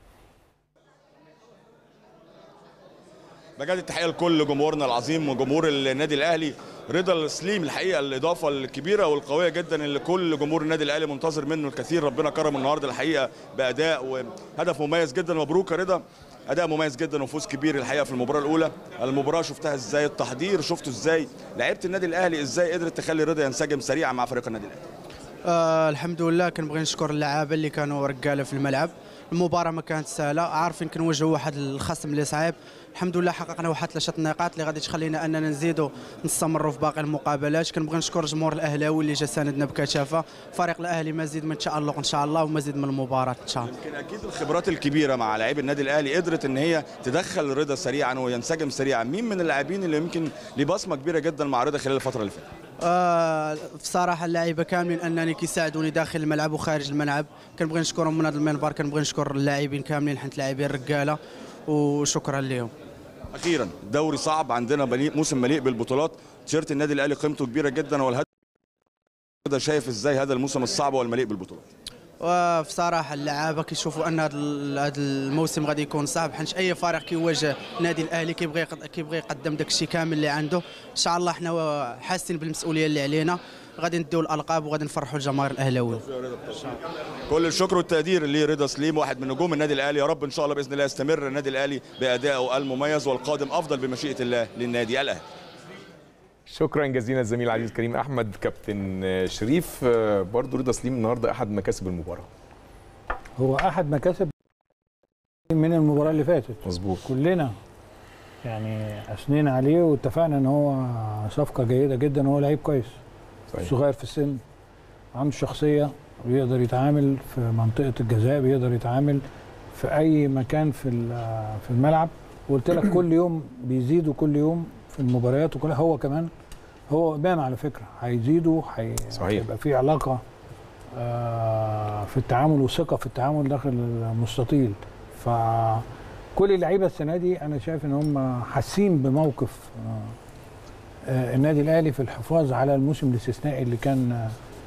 بجد التحيه لكل جمهورنا العظيم وجمهور النادي الاهلي رضا السليم الحقيقه الاضافه الكبيره والقويه جدا اللي كل جمهور النادي الاهلي منتظر منه الكثير ربنا كرم النهارده الحقيقه باداء وهدف مميز جدا مبروك يا رضا اداء مميز جدا وفوز كبير الحقيقه في المباراه الاولى المباراه شفتها ازاي التحضير شفته ازاي لعيبه النادي الاهلي ازاي قدرت تخلي رضا ينسجم سريعا مع فريق النادي الاهلي آه الحمد لله كنبغي نشكر اللعابه اللي كانوا رجاله في الملعب المباراه ما كانت سهله عارفين كنواجهوا واحد الخصم اللي صعيب الحمد لله حققنا واحد ثلاثه نقاط اللي غادي تخلينا اننا نزيدوا نستمروا في باقي المقابلات كنبغي نشكر جمهور الاهلاوي اللي جا ساندنا بكثافه فريق الاهلي مزيد من تالق ان شاء الله ومزيد من المباراه ان شاء الله يمكن اكيد الخبرات الكبيره مع لاعبي النادي الاهلي قدرت ان هي تدخل رضا سريعا وينسجم سريعا مين من اللاعبين اللي يمكن ليه بصمه كبيره جدا مع رضا خلال الفتره اللي فاتت آه بصراحه اللعيبه كاملين انني كيساعدوني داخل الملعب وخارج الملعب كنبغي نشكرهم من هذا المنبر كنبغي نشكر اللاعبين كاملين حيت لاعبين رجاله وشكرا لهم اخيرا دوري صعب عندنا مليء موسم مليء بالبطولات تيشيرت النادي الاهلي قيمته كبيره جدا والهدف ده شايف ازاي هذا الموسم الصعب والمليء بالبطولات وبصراحه اللعابه كيشوفوا ان هذا ال- هذا الموسم غادي يكون صعب حيت اي فريق كيواجه النادي الاهلي كيبغي يقد- كيبغي يقدم داك الشيء كامل اللي عنده ان شاء الله حنا حاسين بالمسؤوليه اللي علينا غادي نديو الالقاب وغادي نفرحوا الجماهير الاهلاويه كل الشكر والتقدير لرضا سليم واحد من نجوم النادي الاهلي يا رب ان شاء الله باذن الله يستمر النادي الاهلي بادائه المميز والقادم افضل بمشيئه الله للنادي الاهلي شكرا جزيلا الزميل العزيز كريم أحمد كابتن شريف آه، برضو رضا سليم النهاردة أحد مكاسب المباراة هو احد مكاسب من المباراه اللي فاتت مظبوط كلنا يعني اثنينا عليه واتفقنا ان هو صفقه جيده جدا هو لعيب كويس صحيح صغير في السن عنده شخصيه بيقدر يتعامل في منطقه الجزاء بيقدر يتعامل في اي مكان في ال- في الملعب وقلت لك كل يوم بيزيدوا كل يوم في المباريات وكل هو كمان هو امام على فكره هيزيدوا هي- صحيح. هيبقى في علاقه آه، في التعامل وثقه في التعامل داخل المستطيل فكل اللعيبه السنه دي انا شايف ان هم حاسين بموقف آه، آه، النادي الاهلي في الحفاظ على الموسم الاستثنائي اللي كان آه،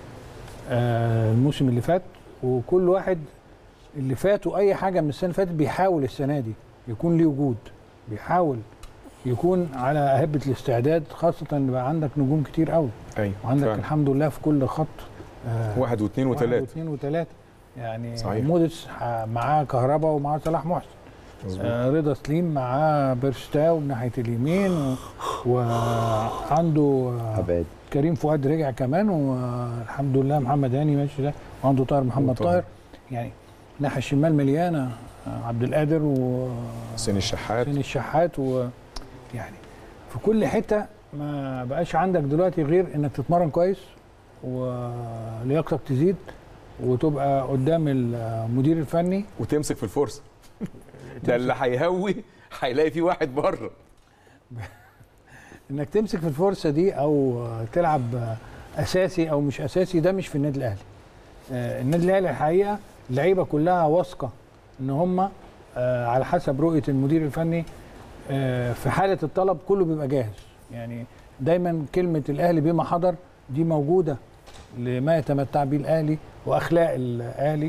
آه، الموسم اللي فات وكل واحد اللي فاته اي حاجه من السنه اللي فاتت بيحاول السنه دي يكون ليه وجود بيحاول يكون على اهبه الاستعداد خاصه ان بقى عندك نجوم كتير قوي أيوة وعندك فعلا. الحمد لله في كل خط آه، واحد واثنين واحد وثلاثة واثنين وثلاثه يعني صحيح. موديس ح- معاه كهربا ومعاه صلاح محسن مظبوط آه رضا سليم معاه بيرشتاو من ناحيه اليمين و- وعنده آه عباد كريم فؤاد رجع كمان والحمد لله محمد هاني ماشي ده وعنده طاهر محمد وطاهر. طاهر يعني الناحيه الشمال مليانه آه، عبد القادر و حسين الشحات حسين الشحات ويعني في كل حته ما بقاش عندك دلوقتي غير انك تتمرن كويس ولياقتك تزيد وتبقى قدام المدير الفني وتمسك في الفرصة ده اللي هيهوي هيلاقي في واحد بره انك تمسك في الفرصه دي او تلعب اساسي او مش اساسي ده مش في النادي الاهلي آه، النادي الاهلي الحقيقه اللعيبه كلها واثقه ان هم آه، على حسب رؤيه المدير الفني آه، في حاله الطلب كله بيبقى جاهز يعني دايما كلمه الاهلي بما حضر دي موجوده لما يتمتع به الاهلي واخلاق الاهلي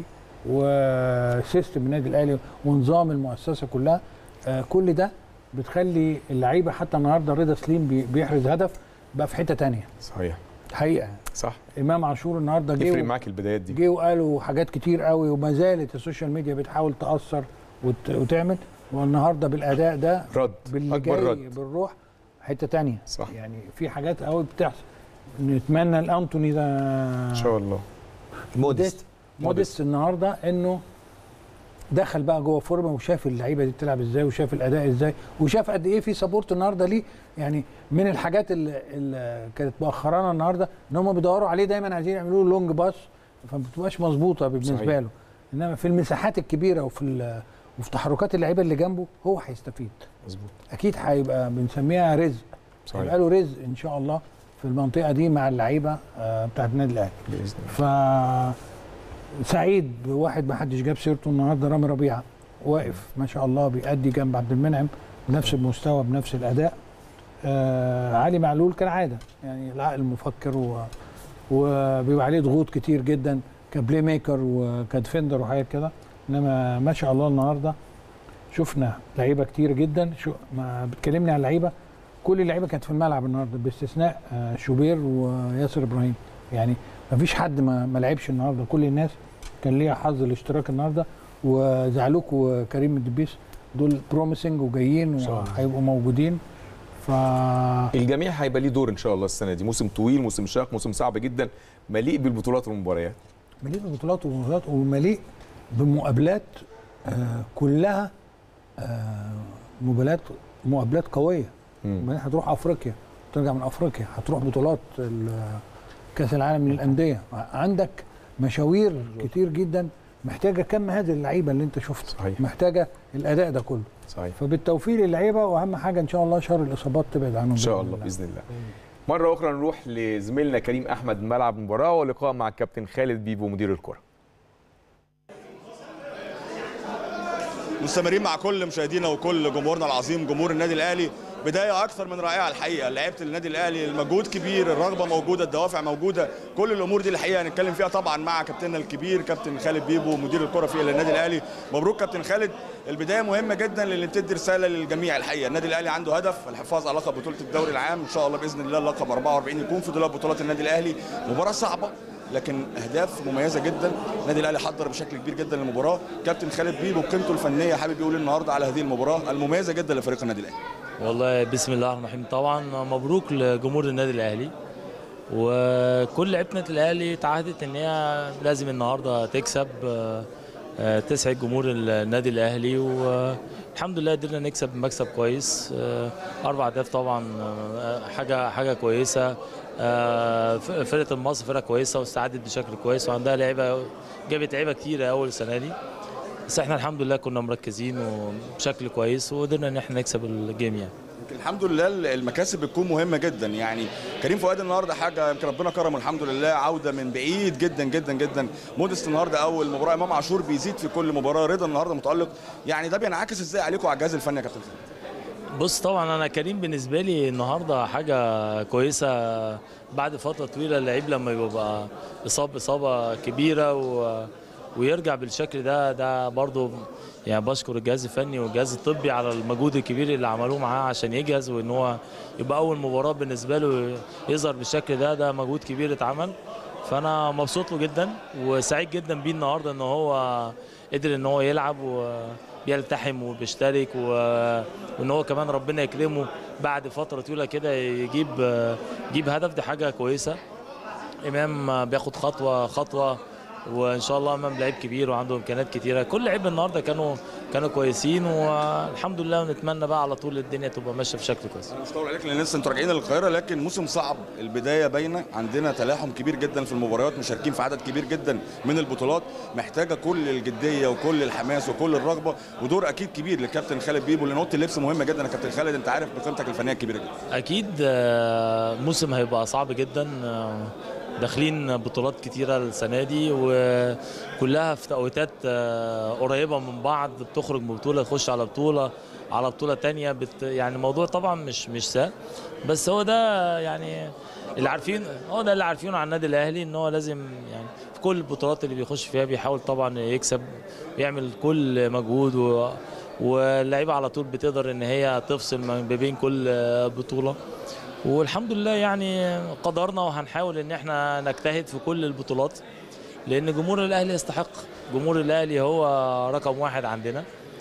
وسيستم النادي الاهلي ونظام المؤسسه كلها آه، كل ده بتخلي اللعيبه حتى النهارده رضا سليم بي- بيحرز هدف بقى في حته تانية صحيح حقيقه صح امام عاشور النهارده يفرق جه معاك البدايات دي جه وقالوا حاجات كتير قوي وما زالت السوشيال ميديا بتحاول تاثر وت... وتعمل والنهارده بالاداء ده رد باللي اكبر جاي رد بالروح حته تانية صح يعني في حاجات قوي بتحصل نتمنى الانتوني ده ان شاء الله موديست موديست النهارده انه دخل بقى جوه فورمه وشاف اللعيبه دي بتلعب ازاي وشاف الاداء ازاي وشاف قد ايه في سبورت النهارده ليه يعني من الحاجات اللي, اللي كانت مؤخرانا النهارده ان هم بيدوروا عليه دايما عايزين يعملوا له لونج باس فما بتبقاش مظبوطه بالنسبه صحيح. له انما في المساحات الكبيره وفي ال- وفي تحركات اللعيبه اللي جنبه هو هيستفيد مظبوط اكيد هيبقى بنسميها رزق صحيح هيبقى له رزق ان شاء الله في المنطقه دي مع اللعيبه آه، بتاعت النادي الاهلي باذن الله ف سعيد بواحد ما حدش جاب سيرته النهارده رامي ربيعه واقف ما شاء الله بيأدي جنب عبد المنعم بنفس المستوى بنفس الاداء آه علي معلول كالعاده يعني العقل المفكر و... وبيبقى عليه ضغوط كتير جدا كبلاي ميكر وكدفندر وحاجات كده انما ما شاء الله النهارده شفنا لعيبه كتير جدا شو ما بتكلمني عن لعيبه كل اللعيبه كانت في الملعب النهارده باستثناء آه شوبير وياسر ابراهيم يعني ما فيش حد ما, ما لعبش النهارده كل الناس كان ليها حظ الاشتراك النهارده وزعلوك وكريم الدبيس دول بروميسنج وجايين شاء الله. وهيبقوا موجودين ف الجميع هيبقى ليه دور ان شاء الله السنه دي موسم طويل موسم شاق موسم صعب جدا مليء بالبطولات والمباريات مليء ببطولات ومباريات ومليء بمقابلات آه كلها آه مقابلات مقابلات قويه مم. بعدين هتروح افريقيا ترجع من افريقيا هتروح بطولات ال- كاس العالم للانديه عندك مشاوير كتير جدا محتاجه كم هذه اللعيبه اللي انت شفت صحيح. محتاجه الاداء ده كله صحيح فبالتوفيق للعيبه واهم حاجه ان شاء الله شر الاصابات تبعد عنهم ان شاء بإذن الله باذن الله مره اخرى نروح لزميلنا كريم احمد ملعب المباراه ولقاء مع الكابتن خالد بيبو مدير الكره مستمرين مع كل مشاهدينا وكل جمهورنا العظيم جمهور النادي الاهلي بدايه اكثر من رائعه الحقيقه لعيبه النادي الاهلي المجهود كبير الرغبه موجوده الدوافع موجوده كل الامور دي الحقيقه هنتكلم فيها طبعا مع كابتننا الكبير كابتن خالد بيبو مدير الكره في النادي الاهلي مبروك كابتن خالد البدايه مهمه جدا للي بتدي رساله للجميع الحقيقه النادي الاهلي عنده هدف الحفاظ على لقب بطوله الدوري العام ان شاء الله باذن الله اللقب 44 يكون في دولاب بطولات النادي الاهلي مباراه صعبه لكن اهداف مميزه جدا النادي الاهلي حضر بشكل كبير جدا للمباراه كابتن خالد بيبو قيمته الفنيه حابب يقول النهارده على هذه المباراه المميزه جدا لفريق النادي الاهلي والله بسم الله الرحمن الرحيم طبعا مبروك لجمهور النادي الاهلي وكل لعيبه النادي الاهلي تعهدت ان هي لازم النهارده تكسب آه، آه، تسعد جمهور النادي الاهلي والحمد لله قدرنا نكسب مكسب كويس آه، اربع اهداف طبعا آه، حاجه حاجه كويسه آه، ف- فرقه المصر فرقه كويسه واستعدت بشكل كويس وعندها لعيبه جابت لعيبه كتيره اول السنه دي بس احنا الحمد لله كنا مركزين وبشكل كويس وقدرنا ان احنا نكسب الجيم يعني يمكن الحمد لله المكاسب بتكون مهمه جدا يعني كريم فؤاد النهارده حاجه يمكن ربنا كرمه الحمد لله عوده من بعيد جدا جدا جدا مودست النهارده اول مباراه امام عاشور بيزيد في كل مباراه رضا النهارده متالق يعني ده بينعكس ازاي عليكم على الجهاز الفني يا كابتن خالد؟ بص طبعا انا كريم بالنسبه لي النهارده حاجه كويسه بعد فتره طويله اللعيب لما يبقى اصاب اصابه كبيره و... ويرجع بالشكل ده ده برضو يعني بشكر الجهاز الفني والجهاز الطبي على المجهود الكبير اللي عملوه معاه عشان يجهز وان هو يبقى اول مباراه بالنسبه له يظهر بالشكل ده ده مجهود كبير اتعمل فانا مبسوط له جدا وسعيد جدا بيه النهارده ان هو قدر ان هو يلعب وبيلتحم وبيشترك و- وان هو كمان ربنا يكرمه بعد فتره طويله كده يجيب يجيب هدف دي حاجه كويسه امام بياخد خطوه خطوه وان شاء الله امام لعيب كبير وعنده امكانيات كتيره كل لعيب النهارده كانوا كانوا كويسين والحمد لله ونتمنى بقى على طول الدنيا تبقى ماشيه بشكل كويس انا مش هطول عليك لان لسه انتوا راجعين للقاهره لكن موسم صعب البدايه باينه عندنا تلاحم كبير جدا في المباريات مشاركين في عدد كبير جدا من البطولات محتاجه كل الجديه وكل الحماس وكل الرغبه ودور اكيد كبير للكابتن خالد بيبو لان اوضه اللبس مهمه جدا يا كابتن خالد انت عارف بقيمتك الفنيه الكبيره جدا اكيد آه، موسم هيبقى صعب جدا آه، داخلين بطولات كتيره السنه دي وكلها في توقيتات آه، قريبه من بعض بتخرج من بطوله تخش على بطوله على بطوله تانية بت يعني الموضوع طبعا مش مش سهل بس هو ده يعني اللي عارفين هو ده اللي عارفينه عن النادي الاهلي ان هو لازم يعني في كل البطولات اللي بيخش فيها بيحاول طبعا يكسب ويعمل كل مجهود و واللعيبه على طول بتقدر ان هي تفصل ما بين كل بطوله والحمد لله يعني قدرنا وهنحاول ان احنا نجتهد في كل البطولات لان جمهور الاهلي يستحق جمهور الاهلي هو رقم واحد عندنا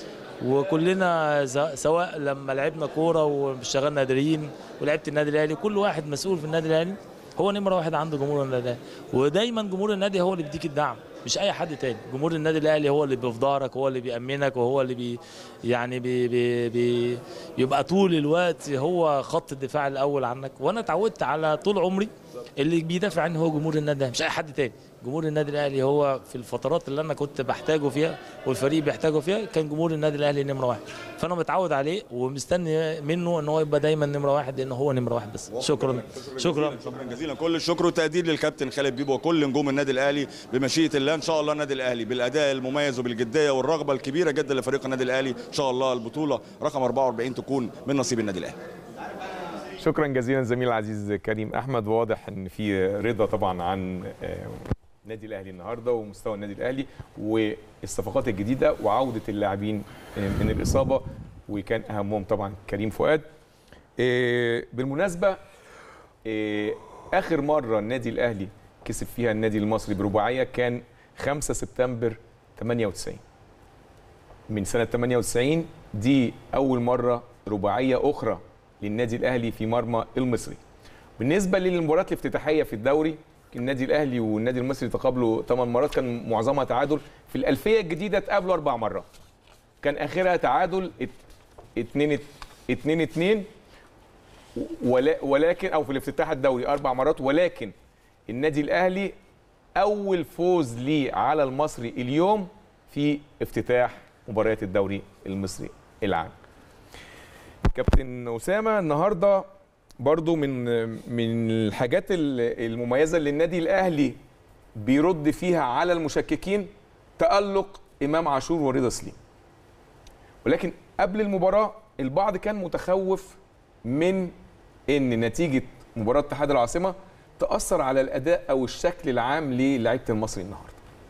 وكلنا ز- سواء لما لعبنا كوره واشتغلنا نادرين ولعبت النادي الاهلي كل واحد مسؤول في النادي الاهلي هو نمره واحد عنده جمهور النادي الاهلي ودايما جمهور النادي هو اللي بيديك الدعم مش اي حد تاني جمهور النادي الاهلي هو اللي في ظهرك هو اللي بيامنك وهو اللي بي يعني بي بي بي يبقى طول الوقت هو خط الدفاع الاول عنك وانا اتعودت على طول عمري اللي بيدافع عني هو جمهور النادي الأهلي، مش اي حد تاني جمهور النادي الاهلي هو في الفترات اللي انا كنت بحتاجه فيها والفريق بيحتاجه فيها كان جمهور النادي الاهلي نمره واحد فانا متعود عليه ومستني منه ان هو يبقى دايما نمره واحد لان هو نمره واحد بس شكرا شكرا شكرا جزيلا كل الشكر والتقدير للكابتن خالد بيبو وكل نجوم النادي الاهلي بمشيئه الله ان شاء الله النادي الاهلي بالاداء المميز وبالجديه والرغبه الكبيره جدا لفريق النادي الاهلي ان شاء الله البطوله رقم 44 تكون من نصيب النادي الاهلي شكرا جزيلا زميل العزيز كريم احمد واضح ان في رضا طبعا عن آه، النادي الاهلي النهارده ومستوى النادي الاهلي والصفقات الجديده وعوده اللاعبين آه، من الاصابه وكان اهمهم طبعا كريم فؤاد آه، بالمناسبه آه، اخر مره النادي الاهلي كسب فيها النادي المصري برباعيه كان 5 سبتمبر 98 من سنه 98 دي اول مره رباعيه اخرى للنادي الاهلي في مرمى المصري بالنسبه للمباريات الافتتاحيه في الدوري النادي الاهلي والنادي المصري تقابلوا 8 مرات كان معظمها تعادل في الالفيه الجديده تقابلوا اربع مرات كان اخرها تعادل 2 2 2 ولكن او في الافتتاح الدوري اربع مرات ولكن النادي الاهلي اول فوز ليه على المصري اليوم في افتتاح مباريات الدوري المصري العام كابتن اسامه النهارده برضو من من الحاجات ال- المميزه اللي النادي الاهلي بيرد فيها على المشككين تالق امام عاشور ورضا سليم ولكن قبل المباراه البعض كان متخوف من ان نتيجه مباراه اتحاد العاصمه تاثر على الاداء او الشكل العام للاعيبه المصري النهارده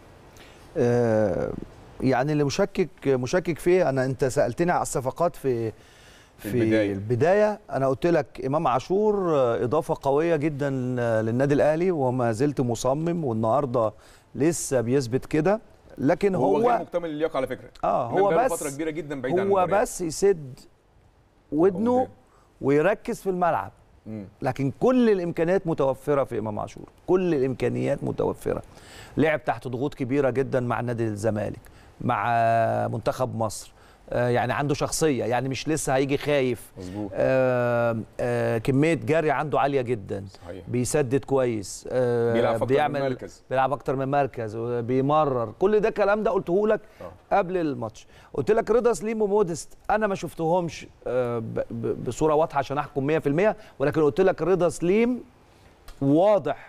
آه، يعني اللي مشكك مشكك فيه انا انت سالتني على الصفقات في في البداية. البدايه انا قلت لك امام عاشور آه، اضافه قويه جدا آه، للنادي الاهلي وما زلت مصمم والنهارده لسه بيثبت كده لكن هو, غير هو مكتمل اللياقه على فكره اه إمام هو بقاله بس فتره كبيره جدا بعيد عن هو المباريات. بس يسد ودنه قدام. ويركز في الملعب مم. لكن كل الامكانيات متوفره في امام عاشور كل الامكانيات متوفره لعب تحت ضغوط كبيره جدا مع نادي الزمالك مع منتخب مصر آه، يعني عنده شخصيه يعني مش لسه هيجي خايف مظبوط آه، آه، كميه جري عنده عاليه جدا صحيح بيسدد كويس آه، بيلعب في أكتر من بيعمل مركز. بيلعب اكتر من مركز بيمرر كل ده كلام ده قلته لك آه. قبل الماتش قلت لك رضا سليم ومودست انا ما شفتهمش آه، ب- ب- بصوره واضحه عشان احكم 100% ولكن قلت لك رضا سليم واضح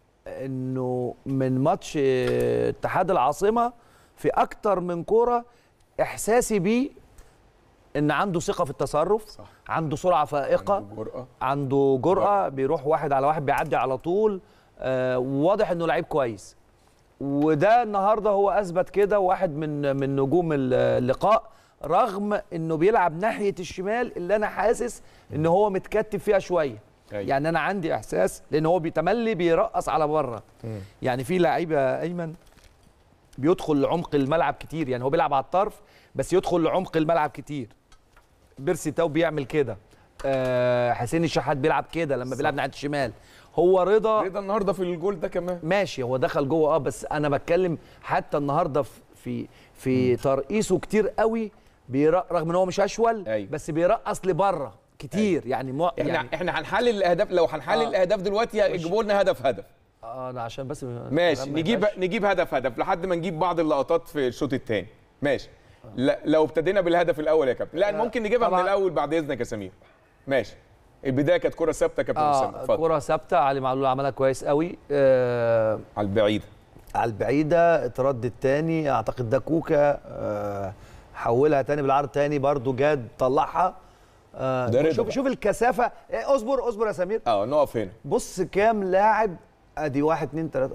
انه من ماتش آه، اتحاد العاصمه في اكتر من كوره احساسي بيه ان عنده ثقه في التصرف صح. عنده سرعه فائقه عنده جرأة. عنده جرأة بيروح واحد على واحد بيعدي على طول آه واضح انه لعيب كويس وده النهارده هو اثبت كده واحد من من نجوم ال- اللقاء رغم انه بيلعب ناحيه الشمال اللي انا حاسس ان هو متكتف فيها شويه أيوة. يعني انا عندي احساس لان هو بيتملي بيرقص على بره مم. يعني في لعيبه ايمن بيدخل لعمق الملعب كتير يعني هو بيلعب على الطرف بس يدخل لعمق الملعب كتير بيرسي تاو بيعمل كده آه حسين الشحات بيلعب كده لما بيلعب ناحيه الشمال هو رضا رضا النهارده في الجول ده كمان ماشي هو دخل جوه اه بس انا بتكلم حتى النهارده في في, في ترقيصه كتير قوي بيرق رغم ان هو مش اشول أيوة. بس بيرقص لبره كتير يعني مو احنا يعني احنا هنحلل الاهداف لو هنحلل آه. الاهداف دلوقتي يجيبوا لنا هدف هدف اه ده عشان بس ماشي الكلام ما نجيب يبقاش- نجيب هدف هدف لحد ما نجيب بعض اللقطات في الشوط الثاني ماشي لا لو ابتدينا بالهدف الاول يا كابتن لا ممكن نجيبها من طبعاً. الاول بعد اذنك يا سمير ماشي البدايه كانت كره ثابته يا كابتن اسامه اه اتفضل كرة ثابته علي معلول عملها كويس قوي آه على البعيده على البعيده اتردد تاني اعتقد ده كوكا آه حولها تاني بالعرض تاني برضو جاد طلعها آه ده رضا شوف بقى. شوف الكثافه إيه، اصبر اصبر يا سمير اه نقف هنا بص كام لاعب ادي واحد اتنين تلاته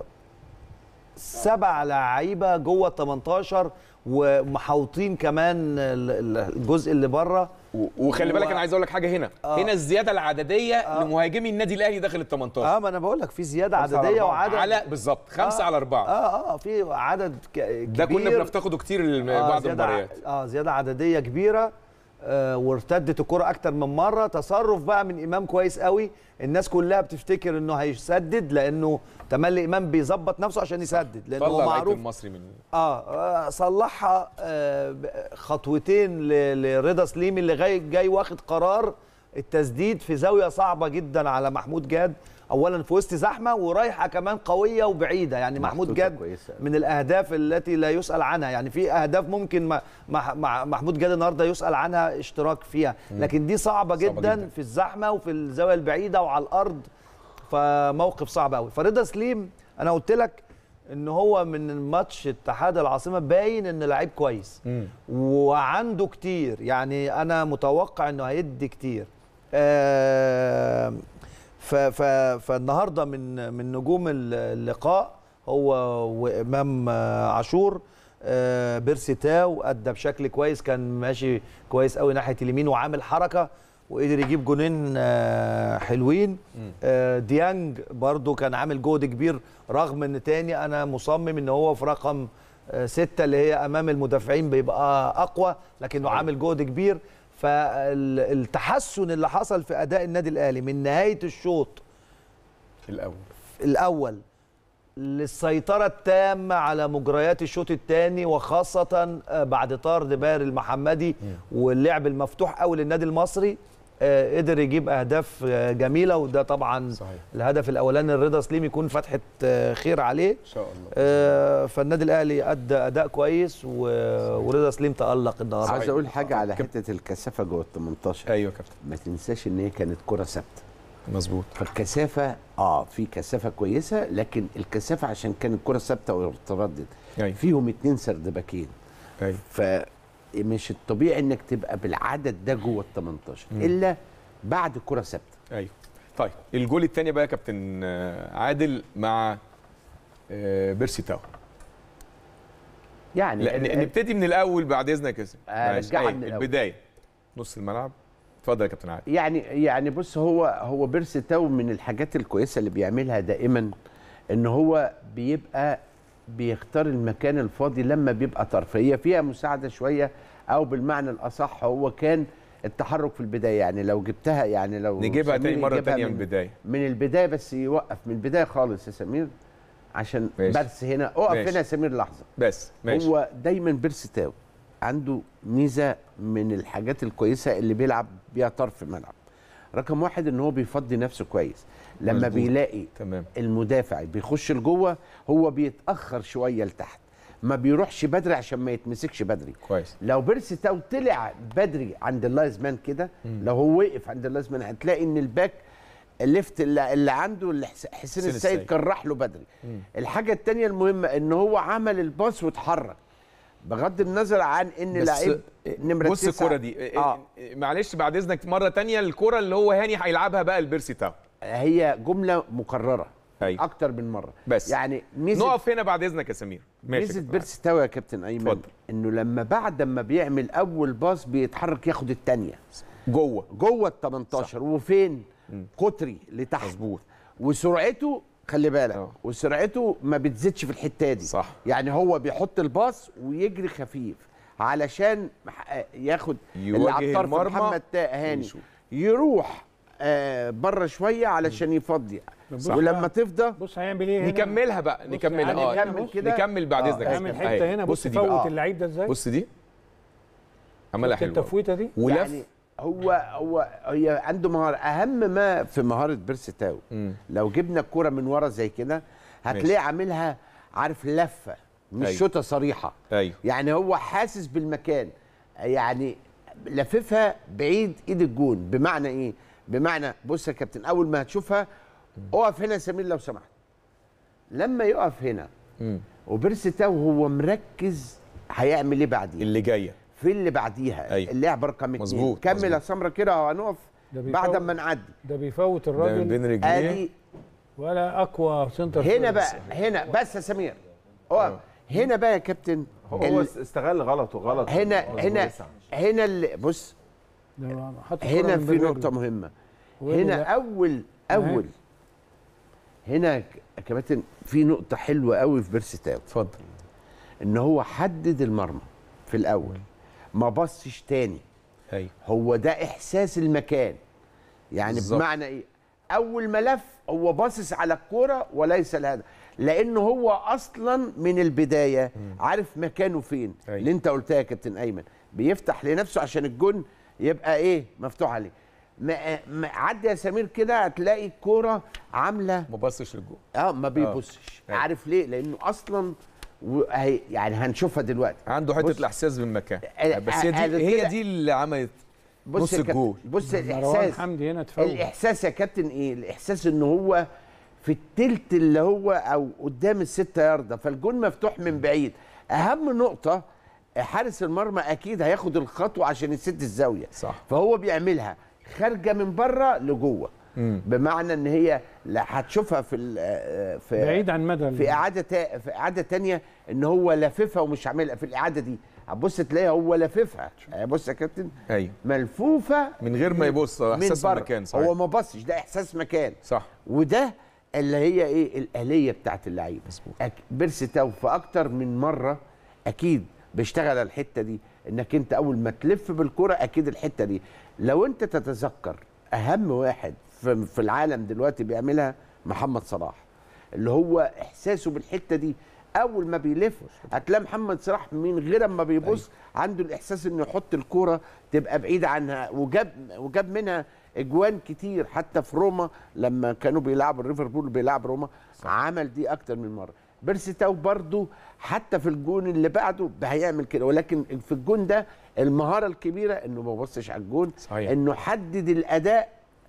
سبع لعيبه جوه ال 18 ومحاوطين كمان ال- ال- الجزء اللي بره و- وخلي بالك هو- انا عايز اقول لك حاجه هنا آه. هنا الزياده العدديه آه. لمهاجمي النادي الاهلي داخل ال 18 اه ما انا بقول لك في زياده خمسة على عدديه أربعة. وعدد على بالظبط خمسة آه. على أربعة اه اه في عدد ك- كبير ده كنا بنفتقده كتير الم- آه بعض زيادة ع- المباريات اه زياده عدديه كبيره آه وارتدت الكره اكتر من مره تصرف بقى من امام كويس قوي الناس كلها بتفتكر انه هيسدد لانه تملي امام بيظبط نفسه عشان يسدد لانه هو طلع لعيب معروف المصري من آه, اه صلحها آه ب- خطوتين ل- لرضا سليمي اللي جاي جاي واخد قرار التسديد في زاويه صعبه جدا على محمود جاد اولا في وسط زحمه ورايحه كمان قويه وبعيده يعني محمود محطوطة جاد كويسة. من الاهداف التي لا يسال عنها يعني في اهداف ممكن ما مع مع محمود جاد النهارده يسال عنها اشتراك فيها لكن دي صعبه, صعبة جدا, جداً. في الزحمه وفي الزاويه البعيده وعلى الارض فموقف صعب قوي فرضا سليم انا قلت لك ان هو من ماتش اتحاد العاصمه باين ان لعيب كويس وعنده كتير يعني انا متوقع انه هيدي كتير آه ف ف فالنهارده من من نجوم اللقاء هو وامام آه، عاشور آه، بيرسي تاو ادى بشكل كويس كان ماشي كويس قوي ناحيه اليمين وعامل حركه وقدر يجيب جونين آه، حلوين آه، ديانج برضو كان عامل جهد كبير رغم ان تاني انا مصمم ان هو في رقم آه، ستة اللي هي امام المدافعين بيبقى اقوى لكنه عامل جهد كبير فالتحسن اللي حصل في اداء النادي الاهلي من نهايه الشوط الأول الاول للسيطره التامه على مجريات الشوط الثاني وخاصه آه، بعد طرد باهر المحمدي واللعب المفتوح قوي للنادي المصري آه، قدر يجيب اهداف آه، جميله وده طبعا صحيح. الهدف الاولاني الرضا سليم يكون فتحه آه، خير عليه إن شاء الله آه، فالنادي الاهلي ادى اداء كويس و- ورضا سليم تالق النهارده عايز اقول حاجه على حته الكثافه جوه ال 18 أيوه يا كابتن ما تنساش ان هي كانت كره ثابته مظبوط فالكثافه اه في كثافه كويسه لكن الكثافه عشان كانت كره ثابته وتردد أيوه فيهم اتنين سردباكين أيوه فمش الطبيعي انك تبقى بالعدد ده جوه ال 18 الا بعد كره ثابته ايوه طيب الجول الثاني بقى يا كابتن آه، عادل مع آه، بيرسي تاو يعني لا ن- نبتدي من الاول بعد اذنك يا سيدي آه، معلش. رجعها أيوة، من الأول. البدايه نص الملعب اتفضل يا كابتن عادل يعني يعني بص هو هو بيرسي تاو من الحاجات الكويسه اللي بيعملها دائما ان هو بيبقى بيختار المكان الفاضي لما بيبقى طرف هي فيها مساعده شويه او بالمعنى الاصح هو كان التحرك في البدايه يعني لو جبتها يعني لو نجيبها سمير تاني مره يجيبها تانية من البدايه من البدايه بس يوقف من البدايه خالص يا سمير عشان ماشي. بس هنا اقف ماشي. هنا يا سمير لحظه بس ماشي هو دايما بيرسي تاو عنده ميزه من الحاجات الكويسه اللي بيلعب بيها طرف ملعب رقم واحد ان هو بيفضي نفسه كويس لما مظبوط. بيلاقي تمام المدافع بيخش لجوه هو بيتاخر شويه لتحت ما بيروحش بدري عشان ما يتمسكش بدري كويس لو بيرسي تاو طلع بدري عند اللايزمان كده لو هو وقف عند اللايزمان هتلاقي ان الباك الليفت اللي, اللي عنده اللي حس- حسين حسين السيد السيد. كان راح له بدري الحاجه الثانيه المهمه ان هو عمل الباص واتحرك بغض النظر عن ان بس لعيب نمره بص تسعة. الكره دي اه معلش بعد اذنك مره تانية الكره اللي هو هاني هيلعبها بقى لبيرسي تاو هي جمله مكرره أيوة. اكتر من مره بس. يعني ميزه نقف هنا بعد اذنك يا سمير ماشي يا ميزه كابتن بيرسي تاو يا كابتن ايمن اتفضل. انه لما بعد ما بيعمل اول باص بيتحرك ياخد الثانيه عادل. جوه جوه ال 18 وفين قطري لتحت مظبوط وسرعته خلي بالك اه. وسرعته ما بتزيدش في الحته دي صح. يعني هو بيحط الباص ويجري خفيف علشان مح- ياخد اللي على يواجه الطرف المرمى محمد تا- هاني ويشوط. يروح آه بره شويه علشان يفضي بص ولما تفضى بص هيعمل ايه هنا؟ نكملها بقى نكملها يعني اه نكمل كده. نكمل بعد آه، اذنك يا هيعمل كابتن. حته أهي. هنا بص دي بقى. فوت آه. اللعيب ده ازاي بص دي عملها شفت حلوه التفويته دي ولف يعني هو هو هي عنده مهاره اهم ما في مهاره بيرسي تاو مم. لو جبنا الكوره من ورا زي كده هتلاقيه عاملها عارف لفه مش أيوة. شوطه صريحه ايوه يعني هو حاسس بالمكان يعني لففها بعيد ايد الجون بمعنى ايه بمعنى بص يا كابتن اول ما هتشوفها اقف هنا يا سمير لو سمحت لما يقف هنا مم. وبيرسي تاو هو مركز هيعمل ايه بعديه اللي جايه في اللي بعديها أيوة. اللعبه رقم اتنين مظبوط، كمل مظبوط. يا سمره كده هنقف ده بيفوت. بعد ما نعدي ده بيفوت ده من الراجل بين رجليه ادي ولا اقوى سنتر هنا فورورد. بقى هنا بس يا سمير اقف هنا بقى يا كابتن هو ال- استغل غلطه غلط هنا مظبوط. هنا هنا اللي بص ده حط الكرة هنا من في بين نقطة رجله. مهمة وين هنا ده؟ أول أول هنا ك- يا كابتن في نقطة حلوة قوي في بيرسي تاو اتفضل إن هو حدد المرمى في الأول ما بصش تاني ايوه هو ده إحساس المكان يعني بالظبط. بمعنى إيه أول ما لف هو باصص على الكورة وليس الهدف لأنه هو أصلا من البداية عارف مكانه فين أيوة. اللي أنت قلتها يا كابتن أيمن بيفتح لنفسه عشان الجون يبقى إيه مفتوح عليه ما ما- عدي يا سمير كده هتلاقي الكورة عاملة ما بصش للجول اه ما بيبصش أيوة. عارف ليه لأنه أصلا وهي يعني هنشوفها دلوقتي عنده حته بص. الاحساس بالمكان آه، بس هي آه، دي هي كده. دي اللي عملت بص نص يا كابتن، الجول. بص مروان الإحساس حمدي هنا تفوت الاحساس يا كابتن ايه الاحساس ان هو في التلت اللي هو او قدام الستة ياردة فالجون مفتوح من بعيد اهم نقطة حارس المرمى اكيد هياخد الخطوة عشان يسد الزاوية صح. فهو بيعملها خارجة من بره لجوه مم. بمعنى ان هي لا هتشوفها في ال- في بعيد عن مدى ال- في اعاده تا- في اعاده تانية ان هو لاففها ومش عاملها في الاعاده دي هتبص تلاقيها هو لاففها بص يا كابتن ايوه ملفوفه من غير ما يبص من احساس بره. المكان صحيح هو ما بصش ده احساس مكان صح وده اللي هي ايه الاليه بتاعت اللعيب مظبوط. أك... بيرسي تاو في اكتر من مره اكيد بيشتغل على الحته دي انك انت اول ما تلف بالكره اكيد الحته دي لو انت تتذكر اهم واحد في, في العالم دلوقتي بيعملها محمد صلاح اللي هو احساسه بالحته دي اول ما بيلف هتلاقي محمد صلاح من غير ما بيبص عنده الاحساس انه يحط الكوره تبقى بعيده عنها وجاب وجاب منها اجوان كتير حتى في روما لما كانوا بيلعبوا ليفربول بيلعب روما عمل دي اكتر من مره بيرسي تاو برضو حتى في الجون اللي بعده هيعمل كده ولكن في الجون ده المهاره الكبيره انه ما بصش على الجون صحيح. انه حدد الاداء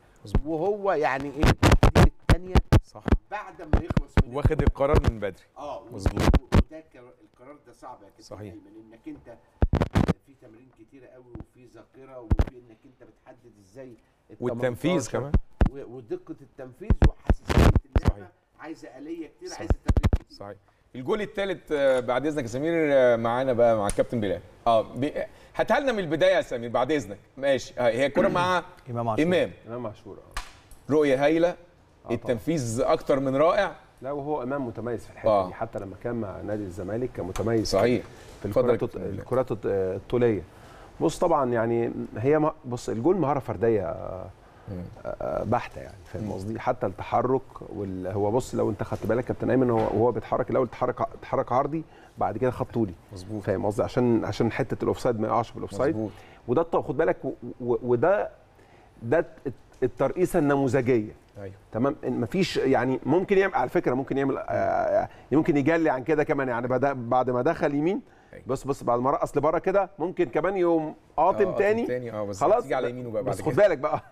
وهو يعني ايه دي الثانيه صح بعد ما يخلص من واخد القرار من بدري اه مظبوط. وده القرار- القرار ده صعب يا كابتن صحيح. ايمن انك انت في تمارين كتيره قوي وفي ذاكره وفي انك انت بتحدد ازاي ال والتنفيذ 18 كمان. و- ودقه التنفيذ وحساسيه اللعبه صحيح. عايزه اليه كتير صحيح. عايزه تدريب كتير صحيح الجول الثالث بعد اذنك يا سمير آه، معانا بقى مع الكابتن بلال اه بي- هاتها لنا من البدايه يا سمير بعد اذنك ماشي آه، هي كرة مع إمام عاشور. امام امام عاشور آه. رؤيه هايله التنفيذ اكتر من رائع لا وهو امام متميز في الحته آه. دي حتى لما كان مع نادي الزمالك كان متميز صحيح في اتفضل يا الكرات كابتن بلال. الكرات الط- الطوليه بص طبعا يعني هي ما- بص الجول مهاره فرديه آه، آه، بحته يعني فاهم قصدي حتى التحرك وال... هو بص لو انت خدت بالك كابتن ايمن هو وهو بيتحرك الاول اتحرك اتحرك عرضي بعد كده خط طولي مظبوط. فاهم قصدي عشان عشان حته الاوفسايد ما يقعش في الاوفسايد مظبوط. وده الط- خد بالك و... و... وده ده الترقيصه النموذجيه ايوه تمام إن مفيش يعني ممكن يعمل على فكره ممكن يعمل آه ممكن يجلي عن كده كمان يعني بدا بعد ما دخل يمين أيوة. بص بص بعد ما رقص لبره كده ممكن كمان يقوم قاطم قاطم تاني تاني، آه، بس خلاص هتيجي على يمينه بقى بعد بس خد كده. بالك بقى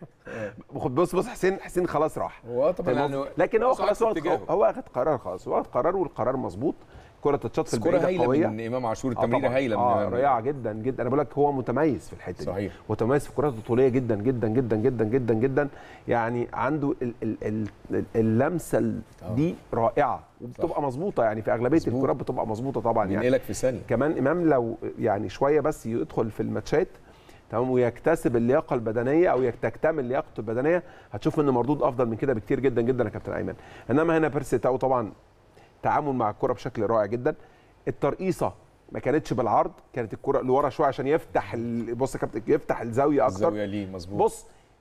خد بص بص حسين حسين خلاص راح هو طبعا فاهم يعني قصدي؟ لكن هو بص على خلاص هو اتجاهه. هو اخد قرار خلاص هو اخد قرار والقرار مظبوط كره تتشاط في سكوره البعيده هايله قويه من امام عاشور آه التمريره طبعاً. هايله من اه امام رائعه جدا جدا انا بقول لك هو متميز في الحته دي صحيح. متميز في الكرات الطوليه جدا جدا جدا جدا جدا جدا يعني عنده ال ال ال ال- اللمسه ال- دي رائعه وبتبقى مظبوطه يعني في اغلبيه مظبوط. الكرات بتبقى مظبوطه طبعا يعني بينقلك في ثانيه كمان امام لو يعني شويه بس يدخل في الماتشات تمام ويكتسب اللياقه البدنيه او تكتمل لياقته البدنيه هتشوف ان مردود افضل من كده بكتير جدا جدا يا كابتن ايمن انما هنا بيرسي تاو طبعا تعامل مع الكره بشكل رائع جدا الترقيصه ما كانتش بالعرض كانت الكره لورا شويه عشان يفتح ال- بص يا كابتن يفتح الزاويه اكتر الزاويه ليه مظبوط بص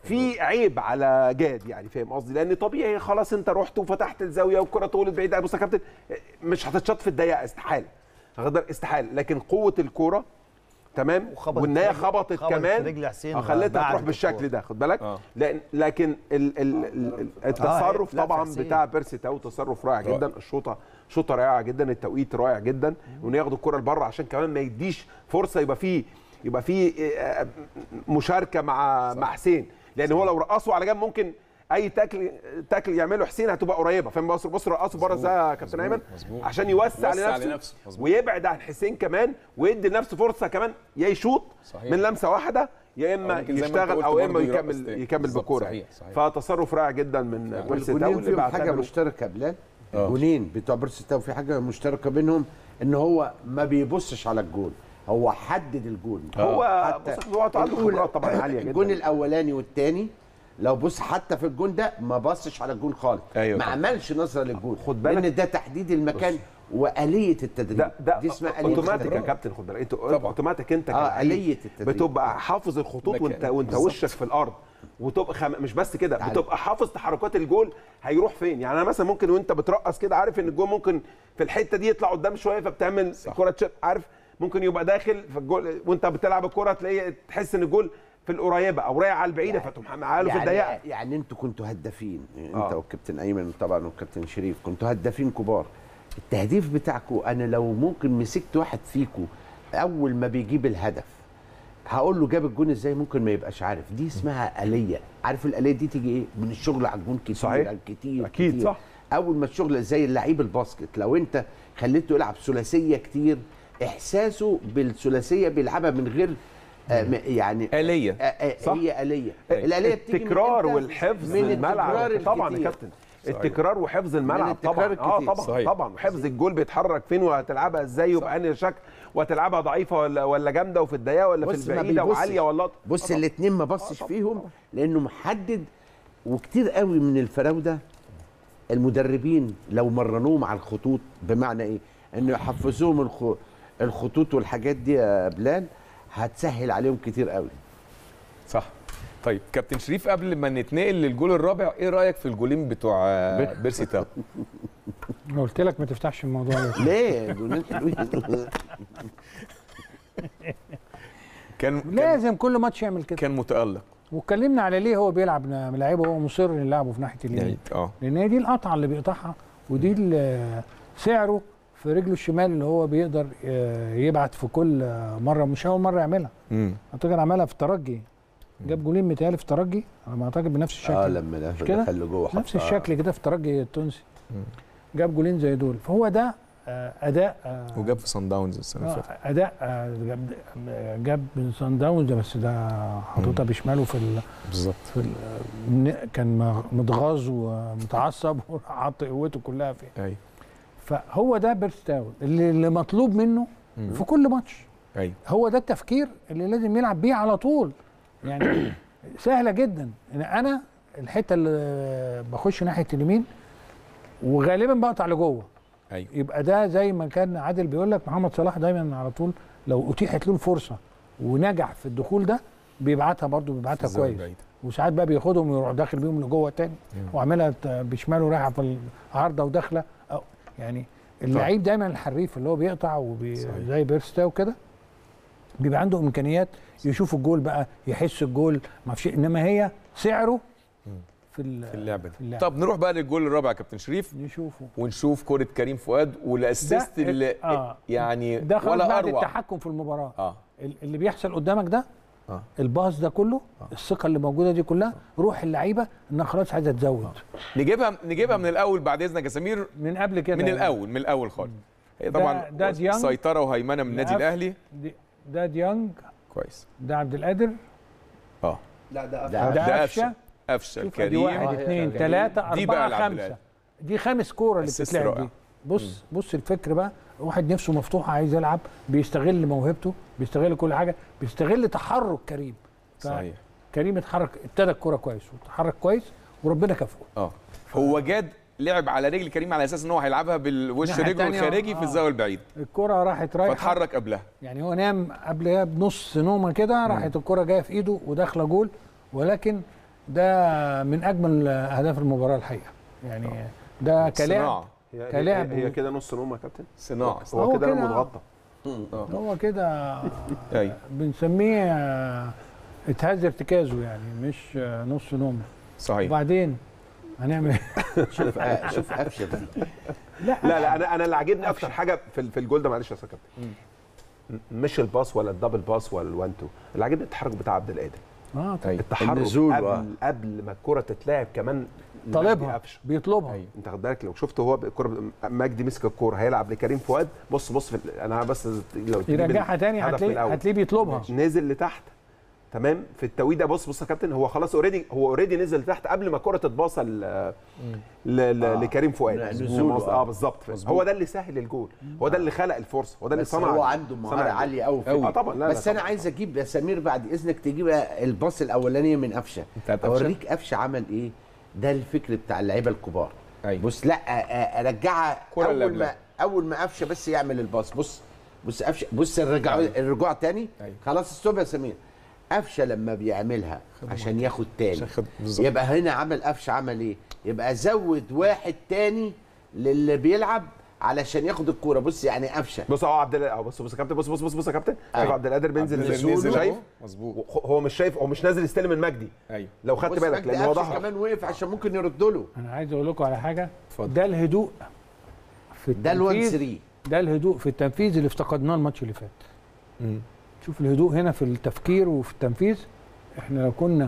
في عيب على جاد يعني فاهم قصدي لان طبيعي خلاص انت رحت وفتحت الزاويه والكره طولت بعيد بص يا كابتن مش هتتشط في الضيقه استحاله هتقدر استحاله لكن قوه الكوره تمام وخبطت وان هي رجل- خبطت خبطت كمان رجل حسين آه، خلتها بعد تروح بالشكل الكورة. ده خد بالك آه. لان لكن ال ال ال التصرف لا، في طبعا حسين. بتاع بيرسي تاو تصرف رائع رائع. جدا الشوطه شوطه رائعه جدا التوقيت رائع جدا وانه ياخد الكره لبره عشان كمان ما يديش فرصه يبقى فيه يبقى فيه آه، مشاركه مع مع حسين لان هو لو رقصه على جنب ممكن اي تاكل تاكل يعمله حسين هتبقى قريبه فاهم بص بص رقصه بره ازاي يا كابتن ايمن مظبوط. عشان يوسع يوسع لنفسه, لنفسه. مظبوط. ويبعد عن حسين كمان ويدي لنفسه فرصه كمان يا يشوط صحيح. من لمسه واحده يا أو اما ممكن زي ما أنت يشتغل قلت او برضه اما يرقص يكمل تاني. يكمل بالظبط، بالكوره صحيح، صحيح. فتصرف رائع جدا من بيرسي تاو والجونين اللي فيهم حاجه بعتبره مشتركه يا بلال آه. الجونين بتوع بيرسي تاو في حاجه مشتركه بينهم ان هو ما بيبصش على الجول هو حدد الجول هو حتى بص هو عنده الجول- خبرات طبعا عاليه جدا الجون الاولاني والثاني لو بص حتى في الجون ده ما بصش على الجون خالص أيوة ما طبعا. عملش نظره للجون خد بالك- لان ده تحديد المكان واليه التدريب ده ده دي اسمها آلية اوتوماتيك يا التدريب. كابتن خد بالك انت طبعا. اوتوماتيك انت اه كلاعب آلية التدريب بتبقى حافظ الخطوط مكان. وانت وانت بالظبط. وشك في الارض وتبقى خم... مش بس كده تعال. بتبقى حافظ تحركات الجول هيروح فين يعني انا مثلا ممكن وانت بترقص كده عارف ان الجول ممكن في الحته دي يطلع قدام شويه فبتعمل الكره تشت عارف ممكن يبقى داخل في الجول وانت بتلعب الكره تلاقي تحس ان الجول في القريبه او رايح على البعيده فتقوم معاله في الضيقه يعني, يعني انتوا كنتوا هدافين انت آه. والكابتن ايمن طبعا والكابتن شريف كنتوا هدافين كبار التهديف بتاعكم انا لو ممكن مسكت واحد فيكم اول ما بيجيب الهدف هقول له جاب الجون ازاي ممكن ما يبقاش عارف دي اسمها آلية عارف الآلية دي تيجي ايه من الشغل على الجون كتير صحيح. كتير أكيد، كتير. صح. اول ما الشغل زي اللعيب الباسكت لو انت خليته يلعب ثلاثيه كتير احساسه بالثلاثيه بيلعبها من غير آه م- يعني آلية. آه آه صح. هي آلية الآلية بتيجي من التكرار إمتى؟ والحفظ من الملعب التكرار طبعا يا الكتير. كابتن التكرار وحفظ الملعب التكرار طبعا اه الكتير. طبعا صحيح. طبعا وحفظ الجول بيتحرك فين وهتلعبها ازاي وبأنهي انهي شكل وهتلعبها ضعيفه ولا ولا جامده وفي الضيقه ولا في بص ما البعيده بيبصش. وعاليه ولا بص طبعاً. الاثنين ما بصش فيهم لانه محدد وكتير قوي من الفراوده المدربين لو مرنوهم على الخطوط بمعنى ايه؟ انه يحفظوهم الخ... الخطوط والحاجات دي يا بلال هتسهل عليهم كتير قوي صح طيب كابتن شريف قبل ما نتنقل للجول الرابع ايه رايك في الجولين بتوع آه، بيرسي تاو أنا قلت لك ما تفتحش الموضوع ده ليه؟ جولين حلوين كان كان, لازم كل ماتش يعمل كده كان متالق واتكلمنا على ليه هو بيلعب لعيبه هو مصر ان يلعبه في ناحيه اليمين يعني اه لان هي دي القطعه اللي بيقطعها ودي ال- سعره في رجله الشمال اللي هو بيقدر آه، يبعت في كل آه، مره مش اول مره يعملها امم اعتقد عملها في الترجي جاب جولين متهيألي في الترجي على ما اعتقد بنفس الشكل اه لما كده؟ دخل لجوه نفس حط- آه. الشكل كده في الترجي التونسي جاب جولين زي دول فهو ده آه، اداء آه، وجاب في صن داونز السنه اللي آه، فاتت اداء آه، جاب جاب من صن داونز بس ده حاططها بشماله في ال بالظبط في ال من- كان م- متغاظ ومتعصب وراح حط قوته كلها فيه ايوه فهو ده بيرستاون اللي, اللي مطلوب منه مم. في كل ماتش ايوه هو ده التفكير اللي لازم يلعب بيه على طول يعني سهله جدا ان انا الحته اللي بخش ناحيه اليمين وغالبا بقطع لجوه ايوه يبقى ده زي ما كان عادل بيقول لك محمد صلاح دايما على طول لو اتيحت له الفرصه ونجح في الدخول ده بيبعتها برضه بيبعتها الزاوية كويس البعيدة. وساعات بقى بياخدهم ويروح داخل بيهم لجوه تاني وعاملها ت- بشماله رايحه في العارضه وداخله أو يعني اللعيب دايما الحريف اللي هو بيقطع وبي صحيح. زي بيرستا وكده بيبقى عنده امكانيات يشوف الجول بقى يحس الجول ما اعرفش إيه. انما هي سعره في ال- في اللعبه في دي اللعبة. طب نروح بقى للجول الرابع يا كابتن شريف نشوفه ونشوف كرة كريم فؤاد والاسيست ده- اللي آه. يعني ده خلاص ولا بعد اروع التحكم في المباراه اه ال- اللي بيحصل قدامك ده آه. الباص ده كله الثقه اللي موجوده دي كلها روح اللعيبه انها خلاص عايزه تزود نجيبها نجيبها من الاول بعد اذنك يا سمير من قبل كده من يعني. الاول من الاول خالص هي ده- طبعا ده ديانج. سيطره وهيمنه من النادي لعب. الاهلي دي- ده ديانج كويس ده عبد القادر اه لا ده ده ده ده قفشه قفشه قفشه شوف ادي كريم واحد اثنين ثلاثة دي بقى أربعة لعبد خمسة القادر. دي خامس كورة اللي أسيست بتتلعب رائع. دي بص بص الفكر بقى واحد نفسه مفتوحة عايز يلعب بيستغل موهبته بيستغل كل حاجة بيستغل تحرك كريم ف- صحيح كريم اتحرك ابتدى الكورة كويس وتحرك كويس وربنا كافئه اه هو جاد لعب على رجل كريم على اساس ان هو هيلعبها بالوش الناحية رجله التانية، الخارجي آه. في الزاويه البعيده الكرة راحت رايحة فاتحرك قبلها يعني هو نام قبلها بنص نومه كده راحت الكرة جايه في ايده وداخله جول ولكن ده من اجمل اهداف المباراه الحقيقه يعني ده كلاعب صناعه هي- كلاعب هي, هي و- كده نص نوم يا كابتن صناعه هو هو كده كده. انا متغطى هو كده ايوه بنسميه آه، اتهز ارتكازه يعني مش آه، نص نوم صحيح وبعدين هنعمل إيه؟ شوف آه، شوف قفشه ده لا لا لا انا انا اللي عاجبني اكتر حاجه في ال- في الجول ده معلش يا أستاذ كابتن م- مش الباص ولا الدبل باص ولا الوان تو اللي عاجبني التحرك بتاع عبد القادر اه طيب. أيوة. التحرك النزول، قبل آه. قبل ما الكره تتلعب كمان طالبها مجدي قفشه بيطلبها أيوة. انت خد بالك لو شفت هو الكره مجدي مسك الكوره هيلعب لكريم فؤاد بص بص في ال- انا بس لو تجيب يرجعها تاني الهدف هتلاقي الأول. هتلاقيه بيطلبها نزل لتحت تمام في التوقيت ده بص بص يا كابتن هو خلاص اوريدي هو اوريدي نزل لتحت قبل ما الكره تتباصى ل- ل- ل- آه. لكريم فؤاد نزوله، اه, آه. آه بالظبط هو ده اللي سهل الجول هو ده اللي خلق الفرصه هو ده اللي بس صنع هو ال- عنده صنع مهاره الجول. عاليه قوي في اه طبعا لا لا بس انا طبعاً. عايز اجيب يا سمير بعد اذنك تجيب الباص الاولانيه من قفشه بتاعت قفشة؟ اوريك قفشه عمل ايه ده الفكر بتاع اللعيبه الكبار أيوة. بص لا آه، آه، ارجعها كرة اللي اول قبلها. ما اول ما قفشه بس يعمل الباص بص بص قفشه بص الرجوع أيوة. الرجوع تاني أيوة. خلاص استوب يا سمير قفشه لما بيعملها عشان ياخد تاني عشان ياخد- بالظبط. يبقى هنا عمل قفشه عمل ايه يبقى زود واحد تاني للي بيلعب علشان ياخد الكوره بص يعني قفشه بص اهو عبد القادر بص بص يا كابتن بص بص بص بص يا كابتن شايف أيوة. عبد القادر بينزل نزل نزول نزل شايف أهو. مظبوط هو مش شايف هو مش نازل يستلم من مجدي ايوه لو خدت بص بالك مجدي لان هو قفشه ظهر كمان وقف عشان ممكن يرد له انا عايز اقول لكم على حاجه اتفضل. ده الهدوء في ده الوان التنفيذ 3 ده الهدوء في التنفيذ اللي افتقدناه الماتش اللي فات مم. شوف الهدوء هنا في التفكير وفي التنفيذ احنا لو كنا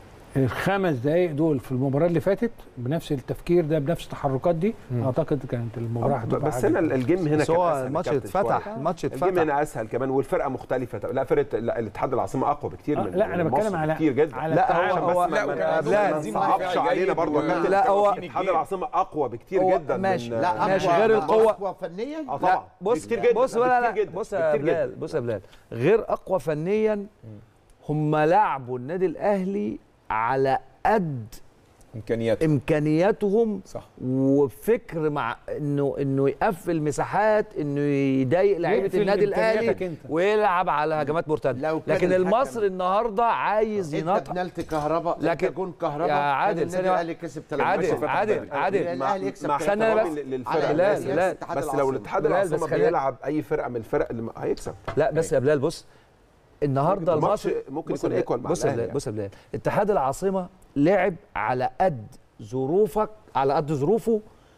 الخمس دقايق دول في المباراه اللي فاتت بنفس التفكير ده بنفس التحركات دي اعتقد كانت المباراه هتبقى بس عادية. هنا الجيم هنا بس كان هو أسهل يا الماتش كابتن اتفتح شوية. الماتش الجيم اتفتح هنا اسهل كمان والفرقه مختلفه لا فرقه لا الاتحاد العاصمه اقوى بكتير آه، من لا، أنا من بتكلم مصر على- كتير جدا على لا، التعامل. هو- هو- بس لا، ما- وكان ما- عندهم ما تنظيم نصعبش دفاعي علينا جيد برضه و- يا كابتن. لا، هو- الاتحاد العاصمه اقوى بكتير هو جدا ماشي. من لا ماشي، أقوى- غير القوة. اقوى فنيا اه طبعا بص كتير جدا بص لا لا كتير جدا بص يا كتير جدا. بلال بص يا بلال غير اقوى فنيا هم لعبوا النادي الاهلي على قد امكانيات امكانياتهم صح وفكر مع انه انه يقفل مساحات انه يضايق لعيبه يقفل النادي إمكانياتك الاهلي أنت. ويلعب على هجمات مرتده لو كان لكن الحكم- المصري النهارده عايز انت ينطق بنالتي كهرباء لكن- لكن جون كهرباء يا عادل، كان النادي ثانية الاهلي كسب ثلاثة عادل، ماتشات. عادل، عادل. الاهلي يكسب مع استنى احترامي بس. للفرق على بس- بلال، بلال. بس لو الاتحاد بلال، بس العاصمه خلينا- بيلعب اي فرقه من الفرق اللي هيكسب لا بس يا بلال بص النهارده الماتش المصري ممكن بص يكون يا ايكوال بلال، مع بص يا الأهلي بلال يعني. بص يا بلال اتحاد العاصمه لعب على قد ظروفك على قد ظروفه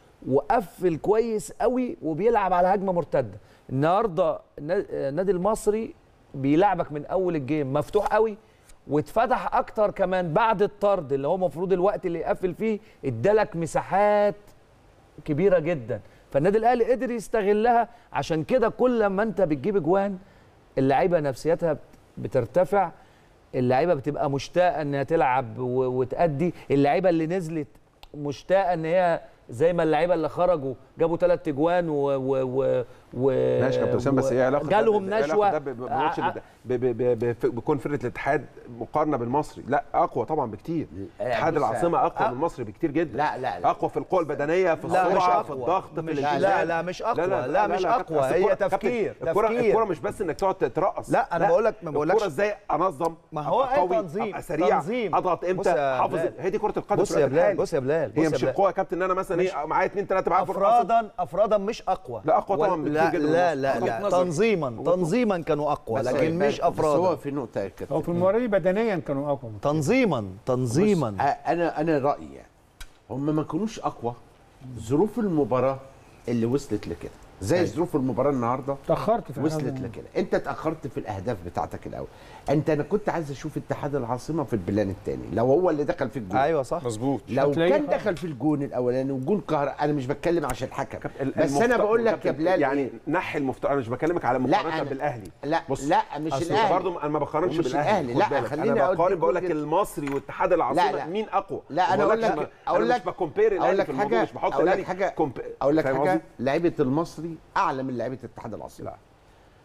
وقفل كويس قوي وبيلعب على هجمه مرتده النهارده النا- النادي المصري بيلعبك من اول الجيم مفتوح قوي واتفتح اكتر كمان بعد الطرد اللي هو المفروض الوقت اللي يقفل فيه ادالك مساحات كبيره جدا فالنادي الاهلي قدر يستغلها عشان كده كل ما انت بتجيب اجوان اللعيبه نفسيتها بت- بترتفع اللعيبه بتبقى مشتاقه انها تلعب و- وتأدي اللعيبه اللي نزلت مشتاقه ان هي زي ما اللعيبه اللي خرجوا جابوا ثلاث اجوان و و و, و ماشي يا كابتن اسامه بس ايه علاقه ده- جالهم إيه علاقة نشوه ده ب- بماتش ع- ال- ب- ب- ب- ب- بيكون فرقه الاتحاد مقارنه بالمصري لا اقوى طبعا بكتير اتحاد بص، العاصمه اقوى أ- من المصري بكتير جدا لا لا لا اقوى في القوه البدنيه في لا، مش السرعه في أقوى. الضغط في مش- الالتزام لا، لا، مش أقوى. لا، مش يا كابتن، أقوى. أصل هي الكرة- كابتن، تفكير، الكرة تفكير. الكرة مش بس انك تقعد تترقص لا، أنا بقول لك- ما بقولكش- الكرة ازاي انظم ما هو أبقى أي قوي تنظيم، ابقى سريع تنظيم. اضغط بص امتى يا حافظ بلال. هي دي كرة القدم بص في يا الوقت بلال الحالي. بص يا بلال هي بص يا مش بلال. القوه يا كابتن ان انا مثلا ايه معايا اثنين ثلاثه بعرف أرقص. افرادا افرادا مش اقوى لا، أقوى طبعاً ولا- بكتير جداً من لا المصري. لا وجهة لا نظري. تنظيما تنظيما كانوا اقوى بس لكن هو- مش بس هو افرادا في نقطه يا هو كابتن في المباراه دي بدنيا كانوا اقوى تنظيما تنظيما بص، آه، انا انا رايي يعني هم ما كانوش اقوى ظروف المباراه اللي وصلت لكده زي ظروف المباراه النهارده تاخرت في وصلت الهجمة. لكده انت اتاخرت في الاهداف بتاعتك الاول انت انا كنت عايز اشوف اتحاد العاصمه في البلان الثاني لو هو اللي دخل في الجون ايوه صح مظبوط لو هتلاقيه كان خرج. دخل في الجون الاولاني وجون كهر انا مش بتكلم عشان الحكم ال- بس انا المفت- بقول لك يا كابتن، بلال يعني إيه؟ نحي المفترض انا مش بكلمك على لا، مقارنه أنا- بالاهلي لا بص لا مش أصل الاهلي برضه انا ما بقارنش ومش بالاهلي الأهلي. خد لا، بالك. خليني انا أوديك بقارن بقول لك وجهة- المصري واتحاد العاصمه لا. مين اقوى لا، أنا ما أقول بقولكش لك- ما- أقول انا لك- مش بكومبير اقول الاهلي لك في الموضوع حاجه مش بحط اقول لك الاهلي حاجه كومب- اقول لك فاهم حاجه قصدي؟ لعيبه المصري اعلى من لعيبه اتحاد العاصمه لا.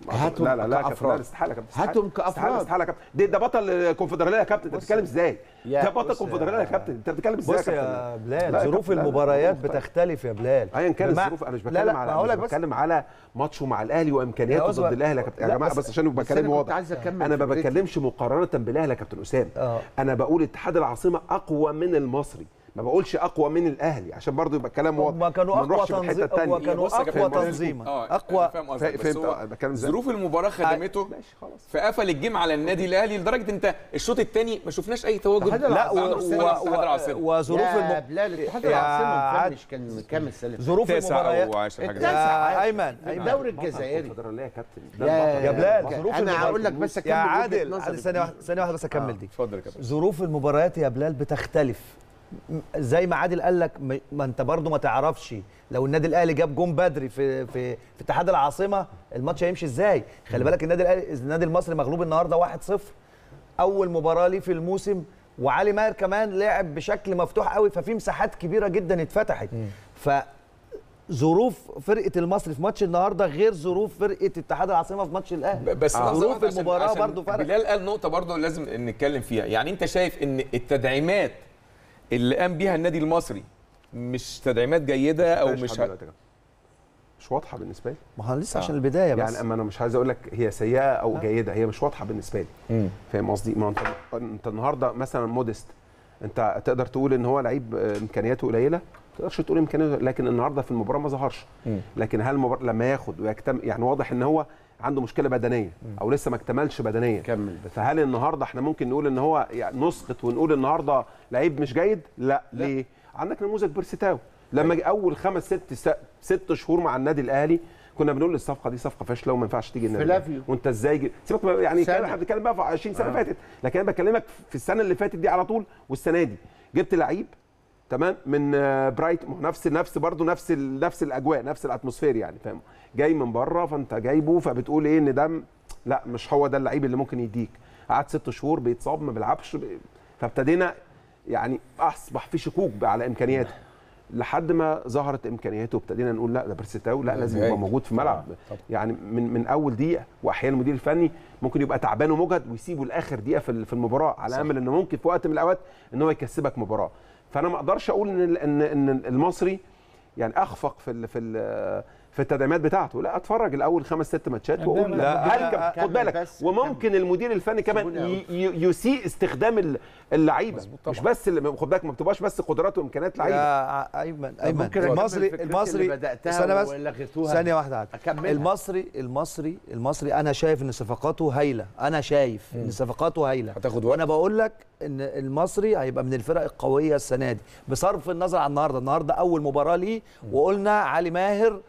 هاتهم لا لا لا يا كابتن، كأفراد. لا استحاله يا كابتن استحالة. هاتهم استحاله كأفراد. استحاله يا كابتن ده ده بطل كونفدراليه يا كابتن انت بتتكلم ازاي؟ يا- ده بطل بص يا- كونفدراليه يا كابتن انت بتتكلم ازاي بص يا كابتن؟ بلال لا يا ظروف كابتن، لا، لا، المباريات مختلف. بتختلف يا بلال ايا كانت بمع- الظروف انا مش لا بتكلم لا على هقول مش لك بس بتكلم على ماتشه مع الاهلي وامكانياته يا أسوأ- ضد الاهلي يا كابتن يا لا، جماعه بس- بس عشان بس بتكلم أنا كنت واضح عايز أكمل انا في ما الفكرة. بتكلمش مقارنه بالاهلي يا كابتن اسامه اه انا بقول اتحاد العاصمه اقوى من المصري ما بقولش اقوى من الاهلي عشان برضو يبقى الكلام واضح هم كانوا ما اقوى نروحش في الحته تنظيم الثانيه هم كانوا بص يا اقوى كابتن مصطفى. تنظيما اه اقوى أنا فاهم قصدك بس فهمت هو آه، بتكلم ازاي ظروف المباراه خدمته ماشي خلاص فقفل الجيم على النادي الاهلي لدرجه انت الشوط الثاني ما شفناش اي تواجد اتحاد لا و- بعد نص ساعة في و- اتحاد العاصمة. و- وظروف يا الم... بلال اتحاد يا العاصمه عاد- مفنش كان كام السنه ظروف تاسع المباريات او عشر حاجه التاسع. زي يا عادي. ايمن ايمن الدوري الجزائري الكونفدراليه يا كابتن ده يا البطل. يا بلال، البطل. ظروف انا المباراة- هقول لك بس يا أكمل وجهة عادل نظري. عادل ثانيه واحده ثانيه واحده بس اكمل دي اتفضل يا كابتن ظروف المباريات يا بلال بتختلف م- زي ما عادل قال لك م- ما انت برضو ما تعرفش لو النادي الاهلي جاب جون بدري في في في اتحاد العاصمه الماتش هيمشي ازاي خلي بالك النادي الاهلي النادي المصري مغلوب النهارده 1-0 اول مباراه ليه في الموسم وعلي ماهر كمان لعب بشكل مفتوح قوي ففي مساحات كبيره جدا اتفتحت ف ظروف فرقه المصري في ماتش النهارده غير ظروف فرقه اتحاد العاصمه في ماتش الاهلي بس لحظة ظروف واحدة عشان- المباراه عشان برضو فرق بلال قال نقطه برضه لازم نتكلم فيها يعني انت شايف ان التدعيمات اللي قام بيها النادي المصري مش تدعيمات جيده او ماشي مش لحد ه... دلوقتي يا كابتن. مش واضحه بالنسبه لي ما هو لسه عشان البدايه بس يعني اما انا مش عايز اقول لك هي سيئه او جيده هي مش واضحه بالنسبه لي مم. فاهم قصدي ما انت انت النهارده مثلا موديست انت تقدر تقول ان هو لعيب آه، امكانياته قليله ما تقدرش تقول امكانياته لكن النهارده في المباراه ما ظهرش مم. لكن هل المبار... لما ياخد ويكتم يعني واضح ان هو عنده مشكله بدنيه او لسه ما اكتملش بدنيا كمل بس فهل النهارده احنا ممكن نقول ان هو يعني نسقط ونقول النهارده لعيب مش جيد؟ لا, لا. ليه؟ عندك نموذج بيرسيتاو لما جه اول خمس ست س- ست شهور مع النادي الاهلي كنا بنقول الصفقه دي صفقه فاشله وما ينفعش تيجي النادي الأهلي. فلافيو. وانت ازاي جي... سيبك بقى- يعني سنة. كلام- احنا بنتكلم بقى في 20 سنه فاتت لكن انا بكلمك في السنه اللي فاتت دي على طول والسنه دي جبت لعيب تمام من آه، برايت ما هو نفس نفس برضه نفس ال... نفس الاجواء نفس الاتموسفير يعني فاهم جاي من بره فانت جايبه فبتقول ايه ان ده م- لا مش هو ده اللعيب اللي ممكن يديك قعد ست شهور بيتصاب ما بيلعبش ب... فابتدينا يعني اصبح في شكوك بقى على امكانياته لحد ما ظهرت امكانياته وابتدينا نقول لا ده بيرسيتاو لا لازم يبقى هايل. موجود في الملعب طبعاً. يعني من من اول دقيقه واحيانا المدير الفني ممكن يبقى تعبان ومجهد ويسيبه لاخر دقيقه في ال- في المباراه على امل انه ممكن في وقت من الاوقات ان هو يكسبك مباراه فانا ما اقدرش اقول ان ال- ان ان المصري يعني اخفق في ال في ال في التدعيمات بتاعته لا اتفرج الاول خمس ست ماتشات واقول لا، لا هل لا، كم- خد كمل بالك بس، وممكن المدير الفني كمان سيبوني ي- ي- يسيء استخدام ال- اللعيبه مش بس اللي خد بالك ما بتبقاش بس قدرات وامكانيات لعيبه يا ع- ايمن ايمن ممكن أكمل المصري فكرتي المصري اللي بدأتها استنى بس ولغيتوها. ثانيه واحده عاد أكملها. المصري المصري المصري انا شايف ان صفقاته هايله انا شايف ان صفقاته هايله هتاخد وقت. وانا بقول لك ان المصري هيبقى من الفرق القويه السنه دي بصرف النظر عن النهارده النهارده اول مباراه ليه وقلنا علي ماهر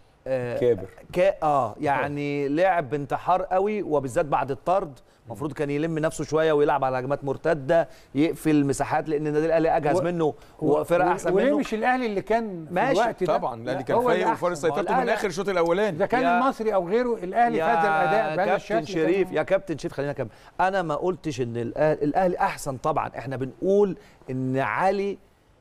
آه كابر. كا اه يعني لعب بانتحار قوي وبالذات بعد الطرد المفروض كان يلم نفسه شويه ويلعب على هجمات مرتده يقفل مساحات لان النادي الاهلي اجهز و- منه وفرقه احسن وليه منه مش الاهلي اللي كان في ماشي، الوقت ده طبعا لان لا، كان هو اللي فايق أحسن. وفارس ما هو سيطرته من الأهلي اخر الشوط الاولاني اذا كان يا- المصري او غيره الاهلي فاز الاداء بهذا الشكل كابتن شريف كان- يا كابتن شريف خلينا كمل انا ما قلتش ان الاهلي الاهلي احسن طبعا احنا بنقول ان علي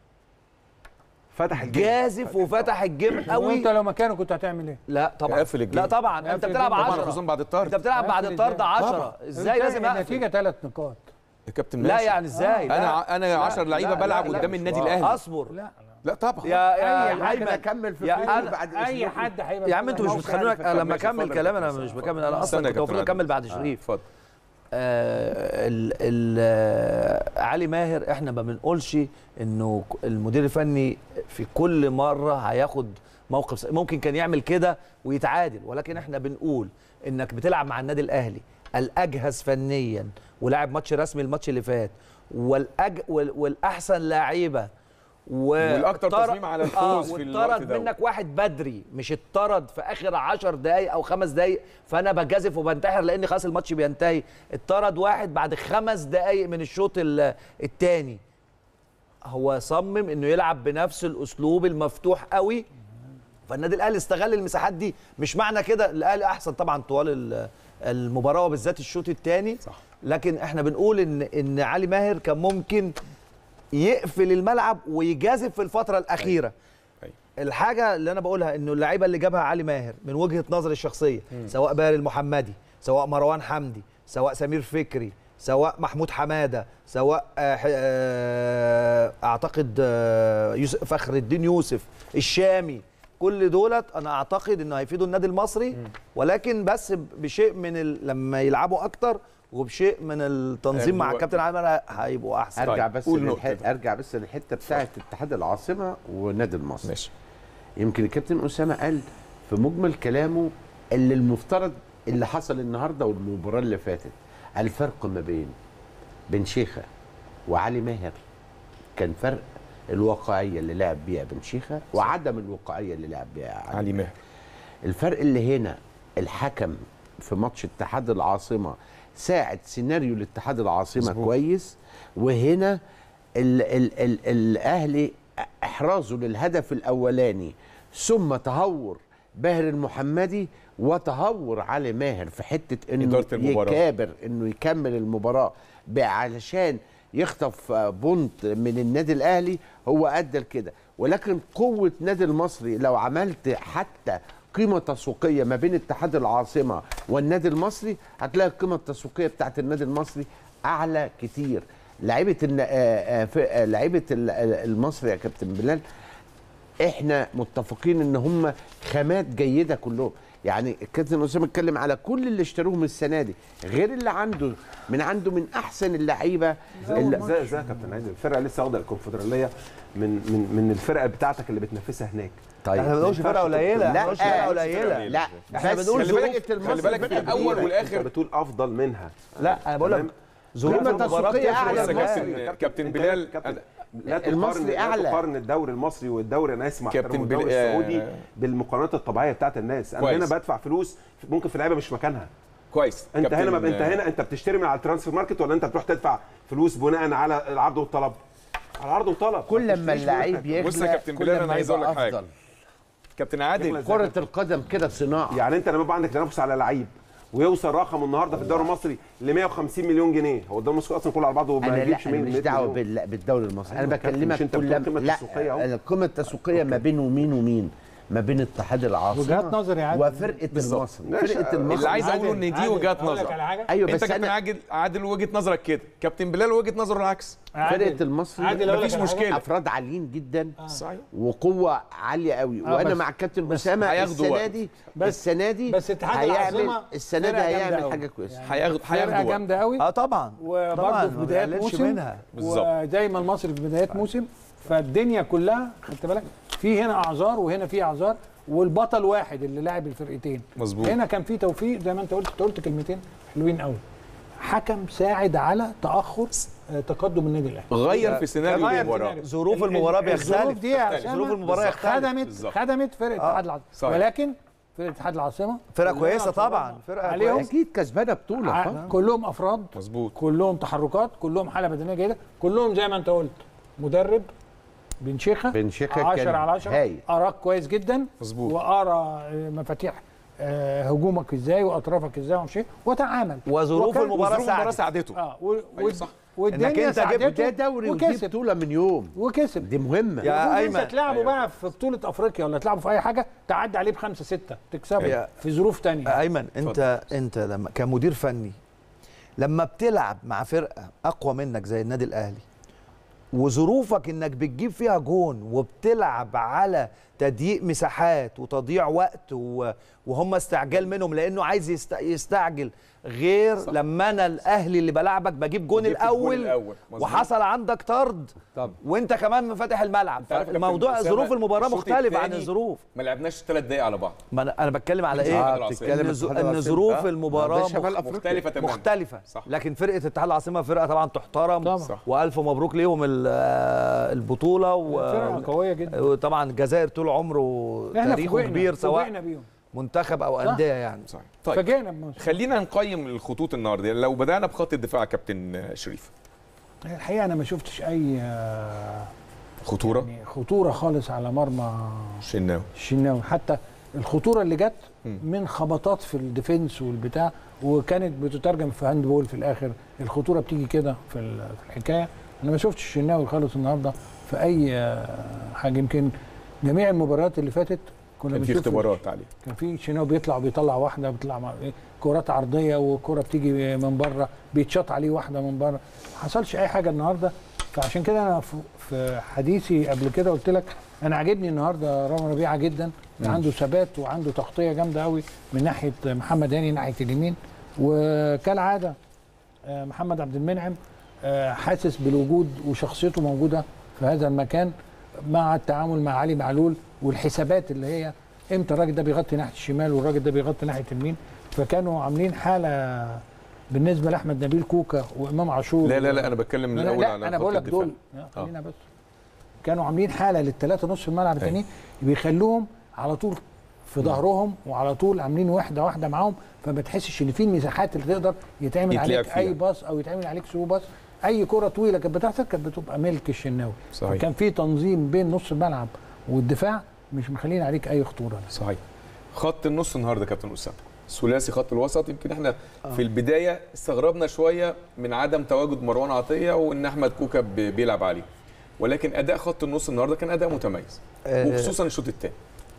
فتح الجيم جازف وفتح الجيم وانت قوي لو مكانه كنت هتعمل ايه؟ لا طبعا قفل الجيم. لا طبعا انت قفل بتلعب الجيم. طبعا 10 خصوصا بعد الطرد انت بتلعب بعد قفل الطرد إزاي؟ 10 طبعاً. ازاي لازم اقفل النتيجه ثلاث نقاط يا كابتن لا ماشي. يعني ازاي انا لا. ع- انا 10 لعيبه لا، لا، بلعب لا، قدام مش النادي واقع. الاهلي اصبر لا لا طبعا يا يا أي حد ايمن اكمل في يا الفيديو أنا- بعد اي أسبوع. حد هيبقى يا عم انتوا مش موقع بتخلوني عارف لما ماشي، اكمل اتفضل كلام يا انا كابتن. مش بكمل انا استنى اصلا يا كنت كابتن المفروض عادل. اكمل بعد آه، شريف اتفضل آه، ال ال آه، علي ماهر احنا ما بنقولش انه ك- المدير الفني في كل مره هياخد موقف س- ممكن كان يعمل كده ويتعادل ولكن احنا بنقول انك بتلعب مع النادي الاهلي الاجهز فنيا ولعب ماتش رسمي الماتش اللي فات والأج وال والاحسن لعيبه و- والأكتر طر- تصميم على الفوز آه في الوقت واتطرد ده. منك واحد بدري مش اتطرد في اخر 10 دقايق او خمس دقايق فانا بجازف وبنتحر لان خلاص الماتش بينتهي اتطرد واحد بعد خمس دقايق من الشوط ال- التاني هو صمم انه يلعب بنفس الاسلوب المفتوح قوي فالنادي الاهلي استغل المساحات دي مش معنى كده الاهلي احسن طبعا طوال ال- المباراه وبالذات الشوط الثاني صح. لكن احنا بنقول ان ان علي ماهر كان ممكن يقفل الملعب ويجازف في الفتره الاخيره الحاجه اللي انا بقولها انه اللعيبه اللي جابها علي ماهر من وجهه نظري الشخصيه سواء باهر المحمدي سواء مروان حمدي سواء سمير فكري سواء محمود حماده سواء آه، ح- آه، اعتقد آه، يوسف فخر الدين يوسف الشامي كل دولت انا اعتقد انه هيفيدوا النادي المصري ولكن بس بشيء من ال... لما يلعبوا اكتر وبشيء من التنظيم مع هو- الكابتن عامر هيبقوا احسن ارجع طيب، بس قول للح... نقطة. ارجع بس للحته بتاعه اتحاد العاصمه والنادي المصري ماشي يمكن الكابتن اسامه قال في مجمل كلامه اللي المفترض اللي حصل النهارده والمباراه اللي فاتت الفرق ما بين بن شيخه وعلي ماهر كان فرق الواقعيه اللي لعب بيها بن شيخه وعدم الواقعيه اللي لعب بيها علي ماهر الفرق اللي هنا الحكم في ماتش اتحاد العاصمه ساعد سيناريو الاتحاد العاصمه مظبوط. مزبوط. كويس وهنا ال ال ال الاهلي احرازه للهدف الاولاني ثم تهور باهر المحمدي وتهور علي ماهر في حته انه إدارة المباراة. يكابر انه يكمل المباراه ب- علشان يخطف آه، بونت من النادي الاهلي هو ادى لكده ولكن قوه نادي المصري لو عملت حتى قيمه تسويقيه ما بين اتحاد العاصمه والنادي المصري هتلاقي القيمه التسويقيه بتاعت النادي المصري اعلى كتير لعيبه الن- آه، آه، ف- آه، لعيبه ال- آه، المصري يا كابتن بلال احنا متفقين ان هم خامات جيده كلهم يعني الكابتن اسامه اتكلم على كل اللي اشتروهم السنه دي غير اللي عنده من عنده من احسن اللعيبه اللي ازاي ازاي يا كابتن عادل الفرقه لسه واخده الكونفدراليه من من من الفرقه بتاعتك اللي بتنافسها هناك احنا ما بنقولش فرقه قليله احنا ما بنقولش فرقه قليله لا احنا بس بنقول خلي بالك ظروف فرقة خلي المصري بالك في فرقة الاول كبيرة. والاخر انت بتقول افضل منها لا انا بقول لك تمام. ظروف قيمة المباراه تسويقية بتفرق أعلى بص يا معاك. كابتن كابتن انت بلال كابتن أنا- لا تقارن المصري لا أعلى. تقارن الدوري المصري والدوري انا اسف مع كابتن احترامي بل- الدوري آه، السعودي بالمقارنات الطبيعيه بتاعت الناس انا كويس. هنا بدفع فلوس ممكن في لعيبه مش مكانها كويس انت كابتن- هنا ما انت هنا انت بتشتري من على الترانسفير ماركت ولا انت بتروح تدفع فلوس بناء على العرض والطلب على العرض والطلب كل ما بتشتريش اللعيب منك. يغلى بص يا كابتن كل بلال، أنا ما عايز أقول يبقى لك حاجة. أفضل. كابتن عادل كرة القدم كده صناعة يعني انت لما يبقى عندك تنافس على لعيب ويوصل رقم النهارده في الدوري المصري ل 150 مليون جنيه هو الدوري المصري اصلا كله على بعضه ما انا لا يجيبش انا 100 مش دعوه مليون. بال- بالدوري المصري انا أيوة يا كابتن، بكلمك مش انت كل بتقول القيمة لا التسويقية اهو. القيمه التسويقيه ما بين ومين ومين ما بين اتحاد العاصمه وجهات نظر يا عادل. وفرقه المصري ماشي. فرقه المصري اللي عايز اقوله ان دي عادل، وجهات أقول لك نظر على حاجة؟ ايوه انت بس كابتن انا عادل عادل وجهه نظرك كده كابتن بلال وجهه نظره العكس فرقه المصري عادل أقول لك مفيش على حاجة؟ مشكله افراد عاليين جدا صحيح وقوه عاليه قوي آه، وانا بس- مع الكابتن اسامه هياخدوا السنه وقت. دي بس- السنه دي بس اتحاد هيعمل العاصمة السنه دي فرقة جامدة هيعمل أوي. حاجه كويسه هياخد فرقه هياخدوا وقت. جامده قوي اه طبعا طبعاً، وبرضه في ما بدايات بنقللش موسم منها. بالظبط. وزي ما المصري في بدايات موسم فالدنيا كلها خدت بالك في هنا اعذار وهنا في اعذار والبطل واحد اللي لاعب الفرقتين مظبوط. هنا كان في توفيق زي ما انت قلت انت قلت كلمتين حلوين قوي حكم ساعد على تاخر آه، تقدم النادي الاهلي غير في سيناريو غير المباراه سيناريو. ظروف ال- المباراه ال- الظروف بيختلف دي يا تختلف. أسامة ظروف المباراة يختلف. خدمت بالظبط. خدمت فرقه اتحاد العاصمه صحيح. ولكن فرقه اتحاد العاصمه فرقه كلها كويسه أفراد طبعا فرقه عليهم. كويسه اكيد كسبانه بطوله ع- طبعا. كلهم افراد مظبوط كلهم تحركات كلهم حاله بدنيه جيده كلهم زي ما انت قلت مدرب بن شيخه بن شيخة 10 كان على 10 هايل. اراك كويس جدا مظبوط. وارى آه، مفاتيح آه، هجومك ازاي واطرافك ازاي ومش إيه، وتعامل وظروف وكان- المباراة وظروف المباراه ساعدت. ساعدته اه و- و- أيوة صح. والدنيا إنك أنت جبت ساعدته ده دوري ودي وكسب بطوله من يوم وكسب دي مهمه يا المفروض أيمن. انت تلعبه أيوة. بقى في بطوله افريقيا ولا تلعبه في اي حاجه تعدي عليه بخمسه سته تكسبه يا- في ظروف تانية ايمن انت انت لما كمدير فني لما بتلعب مع فرقه اقوى منك زي النادي الاهلي وظروفك انك بتجيب فيها جون وبتلعب على تضييق مساحات وتضييع وقت و- وهم استعجال منهم لانه عايز يست- يستعجل غير صح. لما انا الاهلي اللي بلعبك بجيب جون وجبت الجون الاول, الأول. مظبوط. وحصل عندك طرد طب. وانت كمان مفاتح الملعب عارف يا كابتن موضوع أسامة، ظروف المباراه الشوط مختلف عن التاني الظروف ما لعبناش ثلاث دقايق على بعض ما انا انا بتكلم على اتحاد ايه العاصمة. ان, ز- إن ظروف المباراه ده شمال مخ- أفريقيا. مختلفه تماما مختلفه صح. لكن فرقه اتحاد العاصمه فرقه طبعا تحترم طبعا. صح. والف مبروك ليهم ال- آه، البطوله و- فرقه قويه جدا وطبعا الجزائر طول عمره احنا تاريخه فوجئنا- كبير سواء فوجئنا بيهم منتخب او انديه يعني صحيح طيب فاجئنا بمصر. خلينا نقيم الخطوط النهارده لو بدانا بخط الدفاع كابتن شريف الحقيقه انا ما شفتش اي آه، خطوره يعني خطوره خالص على مرمى شناوي الشناوي حتى الخطوره اللي جت مم. من خبطات في الديفنس والبتاع وكانت بتترجم في هاند بول في الاخر الخطوره بتيجي كده في ال- في الحكايه انا ما شفتش الشناوي خالص النهارده في اي آه، حاجه يمكن جميع المباريات اللي فاتت كنا كان في بنشوف اختبارات عليه كان في شناوي بيطلع بيطلع واحده بيطلع مع إيه، كرات عرضيه وكره بتيجي من بره بيتشاط عليه واحده من بره ما حصلش اي حاجه النهارده فعشان كده انا في- في حديثي قبل كده قلت لك انا عاجبني النهارده رامي ربيعه جدا عنده ثبات وعنده تغطيه جامده قوي من ناحيه محمد هاني ناحيه اليمين وكالعاده آه، محمد عبد المنعم آه، حاسس بالوجود وشخصيته موجوده في هذا المكان مع التعامل مع علي معلول والحسابات اللي هي امتى الراجل ده بيغطي ناحيه الشمال والراجل ده بيغطي ناحيه اليمين فكانوا عاملين حاله بالنسبه لاحمد نبيل كوكا وامام عاشور لا لا لا انا بتكلم من لا, الاول لا على انا خط بقول لك الدفاع. دول لا، خلينا بس كانوا عاملين حاله للثلاثه نص الملعب التانيين بيخلوهم على طول في ظهرهم وعلى طول عاملين واحده واحده معاهم فما تحسش ان في المساحات اللي تقدر يتعمل يتلعب عليك اي فيها. باص او يتعمل عليك سو باص اي كره طويله كانت بتحصل كانت بتبقى ملك الشناوي صحيح. كان في تنظيم بين نص الملعب والدفاع مش مخلين عليك اي خطوره صحيح خط النص النهارده كابتن اسامه ثلاثي خط الوسط يمكن احنا في البدايه استغربنا شويه من عدم تواجد مروان عطيه وان احمد كوكا ب- بيلعب عليه ولكن اداء خط النص النهارده كان اداء متميز آه، وخصوصا الشوط الثاني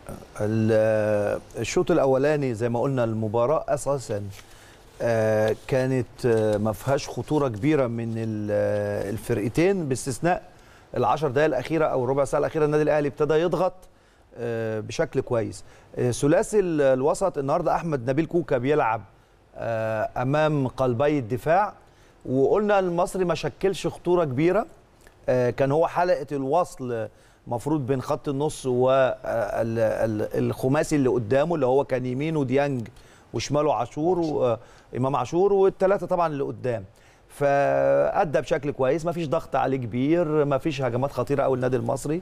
ال- الشوط الاولاني زي ما قلنا المباراه اساسا آه، كانت آه، ما فيهاش خطوره كبيره من ال- آه، الفرقتين باستثناء العشر دقائق الاخيره او الربع ساعه الاخيره النادي الاهلي ابتدى يضغط آه، بشكل كويس آه، ثلاثي ال- الوسط النهارده احمد نبيل كوكا بيلعب آه، امام قلبي الدفاع وقلنا المصري ما شكلش خطوره كبيره آه، كان هو حلقه الوصل مفروض بين خط النص والخماسي اللي قدامه اللي هو كان يمينه ديانج وشماله عاشور وامام عاشور والثلاثه طبعا اللي قدام فادى بشكل كويس ما فيش ضغط عليه كبير ما فيش هجمات خطيره قوي النادي المصري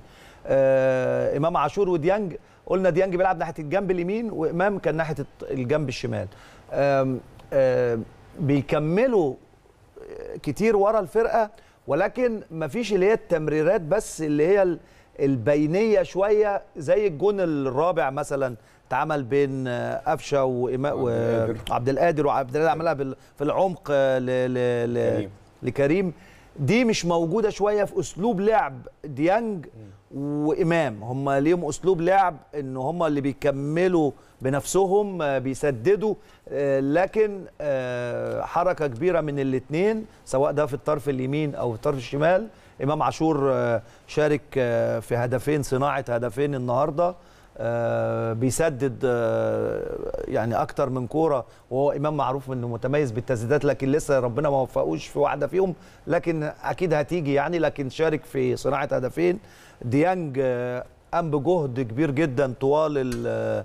آه امام عاشور وديانج قلنا ديانج بيلعب ناحيه الجنب اليمين وامام كان ناحيه الجنب الشمال آم آم بيكملوا كتير ورا الفرقه ولكن مفيش اللي هي التمريرات بس اللي هي ال- البينيه شويه زي الجون الرابع مثلا اتعمل بين آه، قفشه وإما- القادر. وعبد القادر وعبد القادر عملها بال- في العمق آه، ل- ل- ل- كريم. لكريم دي مش موجوده شويه في اسلوب لعب ديانج وامام هم ليهم اسلوب لعب ان هم اللي بيكملوا بنفسهم آه، بيسددوا آه، لكن آه، حركه كبيره من الاثنين سواء ده في الطرف اليمين او في الطرف الشمال امام عاشور آه، شارك آه، في هدفين صناعه هدفين النهارده آه، بيسدد آه، يعني اكتر من كوره وهو امام معروف انه متميز بالتسديدات لكن لسه ربنا ما وفقوش في واحده فيهم لكن اكيد هتيجي يعني لكن شارك في صناعه هدفين ديانج آه، قام بجهد كبير جدا طوال ال-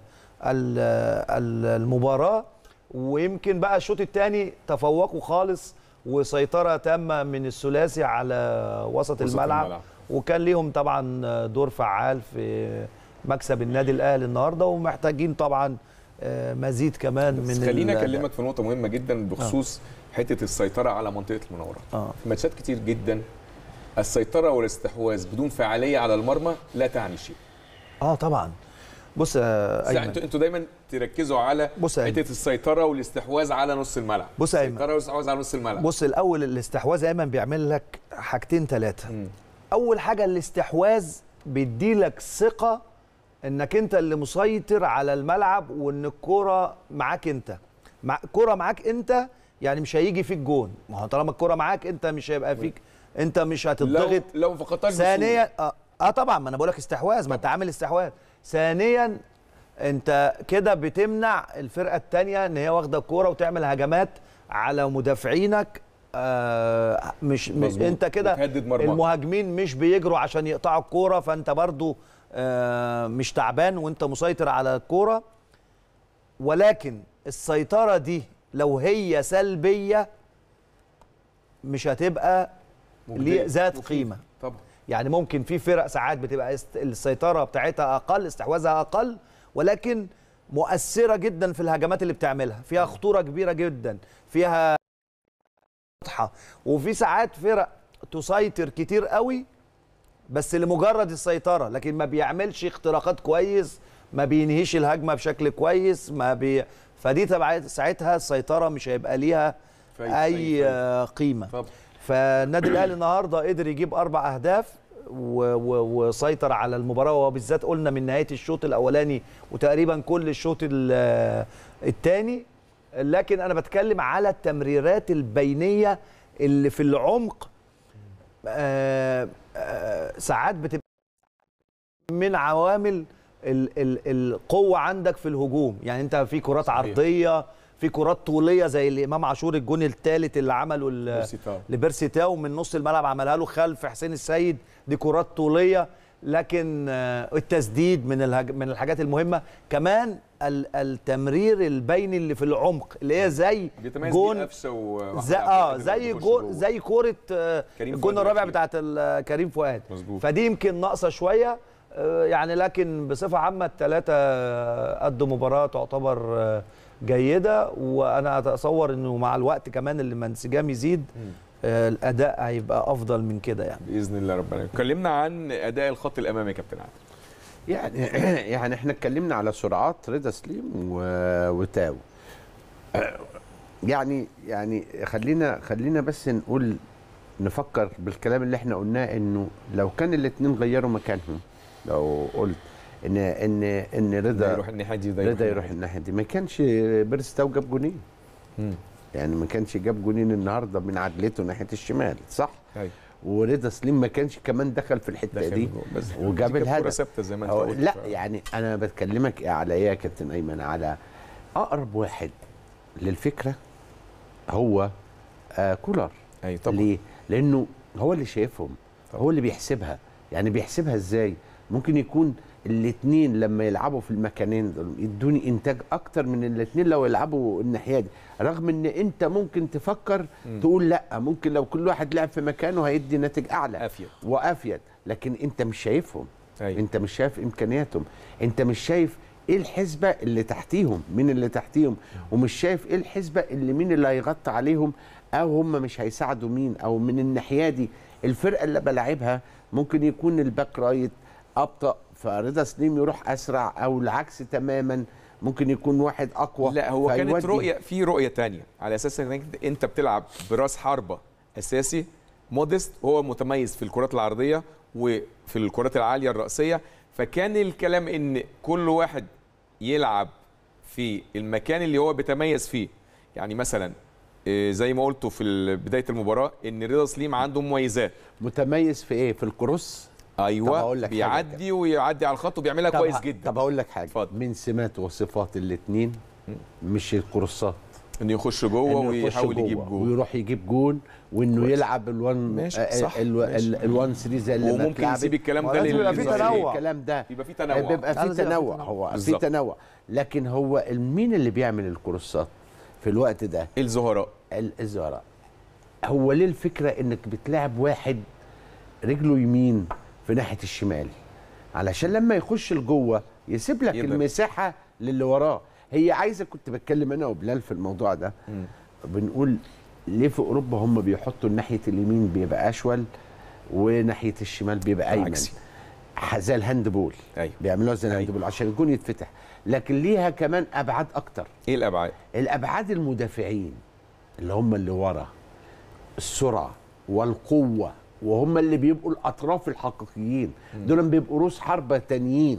ال- ال- المباراه ويمكن بقى الشوط الثاني تفوقوا خالص وسيطره تامه من الثلاثي على وسط, وسط الملعب, الملعب. وكان ليهم طبعا دور فعال في مكسب النادي الاهلي النهارده ومحتاجين طبعا آه، مزيد كمان بس من خليني ال- اكلمك في نقطه مهمه جدا بخصوص حته السيطره على منطقه المناورات اه في ماتشات كتير جدا السيطره والاستحواذ بدون فعاليه على المرمى لا تعني شيء اه طبعا بص يا بس ايمن انتوا انتوا دايما تركزوا على بص يا أيمن. حته السيطره والاستحواذ على نص الملعب بص يا أيمن. السيطره والاستحواذ على نص الملعب بص الاول الاستحواذ ايمن بيعمل لك حاجتين ثلاثه مم. اول حاجه الاستحواذ بيديلك ثقه انك انت اللي مسيطر على الملعب وان الكوره معاك انت مع الكوره معاك انت يعني مش هيجي فيك جون ما هو طالما الكوره معاك انت مش هيبقى فيك انت مش لو هتضغط لو ما فقدتهاش بسهولة. ثانيا اه, آه طبعا ما انا بقول لك استحواذ ما انت عامل استحواذ ثانيا انت كده بتمنع الفرقه الثانيه ان هي واخده الكوره وتعمل هجمات على مدافعينك آه مش, مش مظبوط. انت كده بتهدد مرماك. المهاجمين مش بيجروا عشان يقطعوا الكوره فانت برضو آه مش تعبان وانت مسيطر على الكوره ولكن السيطره دي لو هي سلبيه مش هتبقى مجدية. ليه ذات مفيد. قيمه طبعا يعني ممكن في فرق ساعات بتبقى است- السيطره بتاعتها اقل استحواذها اقل ولكن مؤثره جدا في الهجمات اللي بتعملها فيها خطوره كبيره جدا فيها واضحه وفي ساعات فرق تسيطر كتير قوي بس لمجرد السيطره لكن ما بيعملش اختراقات كويس ما بينهيش الهجمه بشكل كويس ما بي فدي تبع ساعتها السيطره مش هيبقى ليها فايدة، اي فايدة. آه، قيمه طبعا فالنادي الاهلي النهارده قدر يجيب اربع اهداف و- و- وسيطر على المباراه وبالذات قلنا من نهايه الشوط الاولاني وتقريبا كل الشوط الثاني لكن انا بتكلم على التمريرات البينيه اللي في العمق آه، آه، ساعات بتبقى من عوامل ال ال القوه عندك في الهجوم يعني انت في كرات عرضيه في كرات طوليه زي اللي امام عاشور الجون الثالث اللي عمله ال- بيرسيتاو. لبيرسيتاو من نص الملعب عملها له خلف حسين السيد دي كرات طوليه لكن آه، التسديد من الهج... من الحاجات المهمه كمان ال- التمرير البيني اللي في العمق اللي هي زي بيتميز جون بيه قفشه و زي اه زي جون زي كوره آه، كريم الجون فؤاد الرابع الأخير. بتاعت ال- كريم فؤاد مظبوط. فدي يمكن ناقصه شويه آه، يعني لكن بصفه عامه الثلاثه قدوا مباراه تعتبر آه، جيده وانا اتصور انه مع الوقت كمان اللي ما انسجام يزيد آه، الاداء هيبقى افضل من كده يعني باذن الله ربنا اتكلمنا عن اداء الخط الامامي يا كابتن عادل يعني يعني احنا اتكلمنا على سرعات رضا سليم و- وتاو يعني يعني خلينا خلينا بس نقول نفكر بالكلام اللي احنا قلناه انه لو كان الاثنين غيروا مكانهم لو قلت ان ان ان ده رضا يروح الناحيه دي ده رضا يروح الناحيه دي ما كانش بيرس تاو جاب جونين مم. يعني ما كانش جاب جونين النهارده من عدلته ناحيه الشمال صح أيوة. ورضا سليم ما كانش كمان دخل في الحته دخل دي جوه. بس وجاب دي كانت كرة الهدف ثابته زي ما انت أو قلت لا ف- يعني انا بتكلمك على ايه يا كابتن ايمن على اقرب واحد للفكره هو آه كولر ايوه طبعا ليه لانه هو اللي شايفهم هو اللي بيحسبها يعني بيحسبها ازاي ممكن يكون الاثنين لما يلعبوا في المكانين دول يدوني انتاج اكتر من الاثنين لو يلعبوا الناحيه دي رغم ان انت ممكن تفكر تقول لا ممكن لو كل واحد لعب في مكانه هيدي ناتج اعلى افيد وافيد لكن انت مش شايفهم أيوة. انت مش شايف امكانياتهم انت مش شايف ايه الحسبه اللي تحتيهم مين اللي تحتيهم ومش شايف ايه الحسبه اللي مين اللي هيغطي عليهم او هم مش هيساعدوا مين او من الناحيه دي الفرقه اللي بلاعبها ممكن يكون الباك رايت ابطا فرضا سليم يروح اسرع او العكس تماما ممكن يكون واحد اقوى لا هو كانت فيودي. رؤيه في رؤيه تانية على اساس انك انت بتلعب براس حربه اساسي مودست وهو متميز في الكرات العرضيه وفي الكرات العاليه الراسيه فكان الكلام ان كل واحد يلعب في المكان اللي هو بيتميز فيه يعني مثلا آه، زي ما قلتوا في ال- بدايه المباراه ان رضا سليم عنده مميزات متميز في ايه في الكروس طب ايوه هقول لك حاجة بيعدي ويعدي على الخط وبيعملها طب كويس ه- جدا طب اقول لك حاجه اتفضل. من سمات وصفات الاثنين مش الكروسات انه يخش جوه إنه يخش ويحاول جوه يجيب جول ويروح يجيب جون وانه كويس. يلعب الوان ماشي، آه، صح، ال- ماشي. ال- الوان 3 زي اللي وممكن بتلعب. يسيب الكلام ده ولازم يبقى لل- في للظهير. تنوع. الكلام ده يبقى في تنوع بيبقى في لازم يبقى في تنوع تنوع. هو في بالظبط. تنوع لكن هو مين اللي بيعمل الكروسات في الوقت ده الزهراء ال- الزهراء هو ليه الفكره انك بتلعب واحد رجله يمين في ناحيه الشمال علشان لما يخش لجوه يسيب لك يقدر. المساحه للي وراه هي عايزه كنت بتكلم انا وبلال في الموضوع ده بنقول ليه في اوروبا هم بيحطوا ناحيه اليمين بيبقى اشول وناحيه الشمال بيبقى ايمن عكسي. زي الهاند بول أيوة. بيعملوها زي الهاند بول عشان الجون يتفتح لكن ليها كمان ابعاد اكتر ايه الابعاد الابعاد المدافعين اللي هم اللي ورا السرعه والقوه وهم اللي بيبقوا الاطراف الحقيقيين دول بيبقوا روس حربه تانيين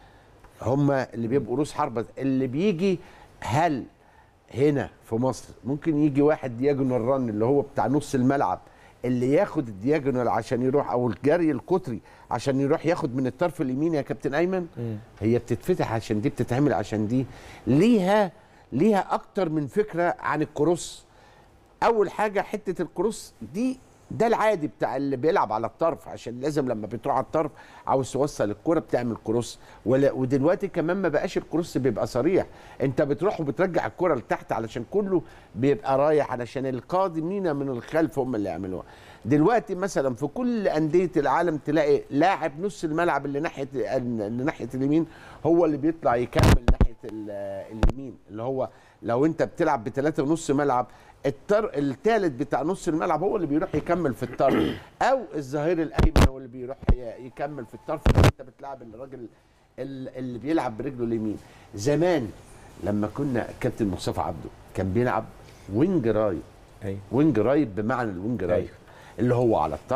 هم اللي بيبقوا روس حربه اللي بيجي هل هنا في مصر ممكن يجي واحد دياجونال ران اللي هو بتاع نص الملعب اللي ياخد الدياجونال عشان يروح او الجري القطري عشان يروح ياخد من الطرف اليمين يا كابتن ايمن هي بتتفتح عشان دي بتتعمل عشان دي ليها ليها اكتر من فكره عن الكروس اول حاجه حته الكروس دي ده العادي بتاع اللي بيلعب على الطرف عشان لازم لما بتروح على الطرف عاوز توصل الكرة بتعمل كروس ولا ودلوقتي كمان ما بقاش الكروس بيبقى صريح انت بتروح وبترجع الكرة لتحت علشان كله بيبقى رايح علشان القادمين من الخلف هم اللي يعملوها دلوقتي مثلا في كل انديه العالم تلاقي لاعب نص الملعب اللي ناحيه اللي ناحيه اليمين هو اللي بيطلع يكمل ناحيه ال- اليمين اللي هو لو انت بتلعب بثلاثة ونص ملعب الطر الثالث بتاع نص الملعب هو اللي بيروح يكمل في الطرف او الظهير الايمن هو اللي بيروح ي- يكمل في الطرف لو انت بتلعب الراجل ال- اللي بيلعب برجله اليمين زمان لما كنا كابتن مصطفى عبده كان بيلعب وينج رايت ايوه وينج رايت بمعنى الوينج رايت أيوة. اللي هو على الطرف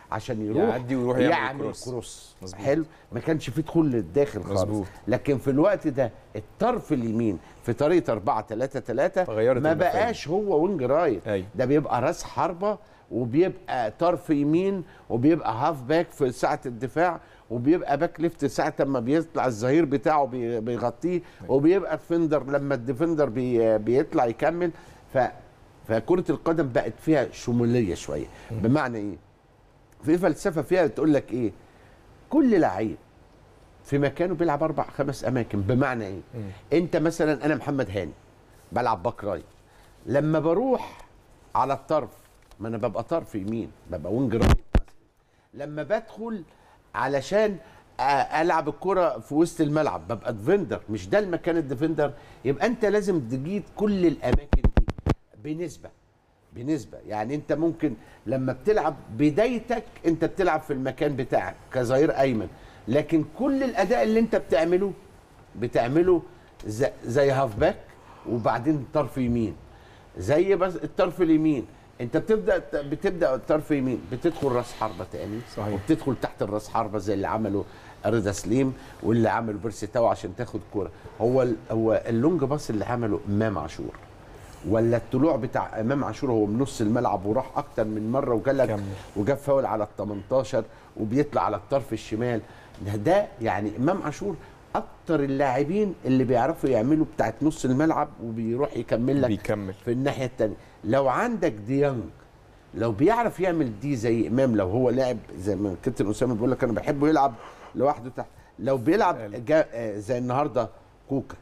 عشان يروح يعدي ويروح يعمل يعمل كروس. كروس مظبوط. حلو ما كانش فيه دخول للداخل خالص مظبوط. لكن في الوقت ده الطرف اليمين في طريقه 4 3 3 فغيرت ما المفاهيم. بقاش هو وينج رايت أيوة. ده بيبقى راس حربه وبيبقى طرف يمين وبيبقى هاف باك في ساعه الدفاع وبيبقى باك ليفت ساعه ما بيطلع الظهير بتاعه بي- بيغطيه وبيبقى فيندر لما الديفندر بي بيطلع يكمل ف فكره القدم بقت فيها شموليه شويه بمعنى ايه في فلسفه فيها تقول لك ايه كل لعيب في مكانه بيلعب اربع خمس اماكن بمعنى ايه انت مثلا انا محمد هاني بلعب باك رايت لما بروح على الطرف ما انا ببقى طرف يمين ببقى وينج رايت مثلا لما بدخل علشان أ- العب الكره في وسط الملعب ببقى ديفندر مش ده المكان الديفندر يبقى انت لازم تجيد كل الاماكن دي بنسبه بنسبه يعني انت ممكن لما بتلعب بدايتك انت بتلعب في المكان بتاعك كظهير ايمن لكن كل الاداء اللي انت بتعمله بتعمله زي, زي هاف باك وبعدين طرف يمين زي بس الطرف اليمين انت بتبدا بتبدا الطرف يمين بتدخل راس حربه تاني صحيح. وبتدخل تحت الراس حربه زي اللي عمله رضا سليم واللي عمله بيرسي تاو عشان تاخد كوره هو ال- هو اللونج باص اللي عمله امام عاشور ولا الطلوع بتاع امام عاشور هو من نص الملعب وراح اكتر من مره وجلك كمل. وجاب فاول على ال 18 وبيطلع على الطرف الشمال ده, ده يعني امام عاشور اكتر اللاعبين اللي بيعرفوا يعملوا بتاعت نص الملعب وبيروح يكمل لك بيكمل في الناحيه الثانيه لو عندك ديانج لو بيعرف يعمل دي زي امام لو هو لاعب زي ما الكابتن اسامه بيقول لك انا بحبه يلعب لوحده تحت لو بيلعب جا آه، زي النهارده كوكا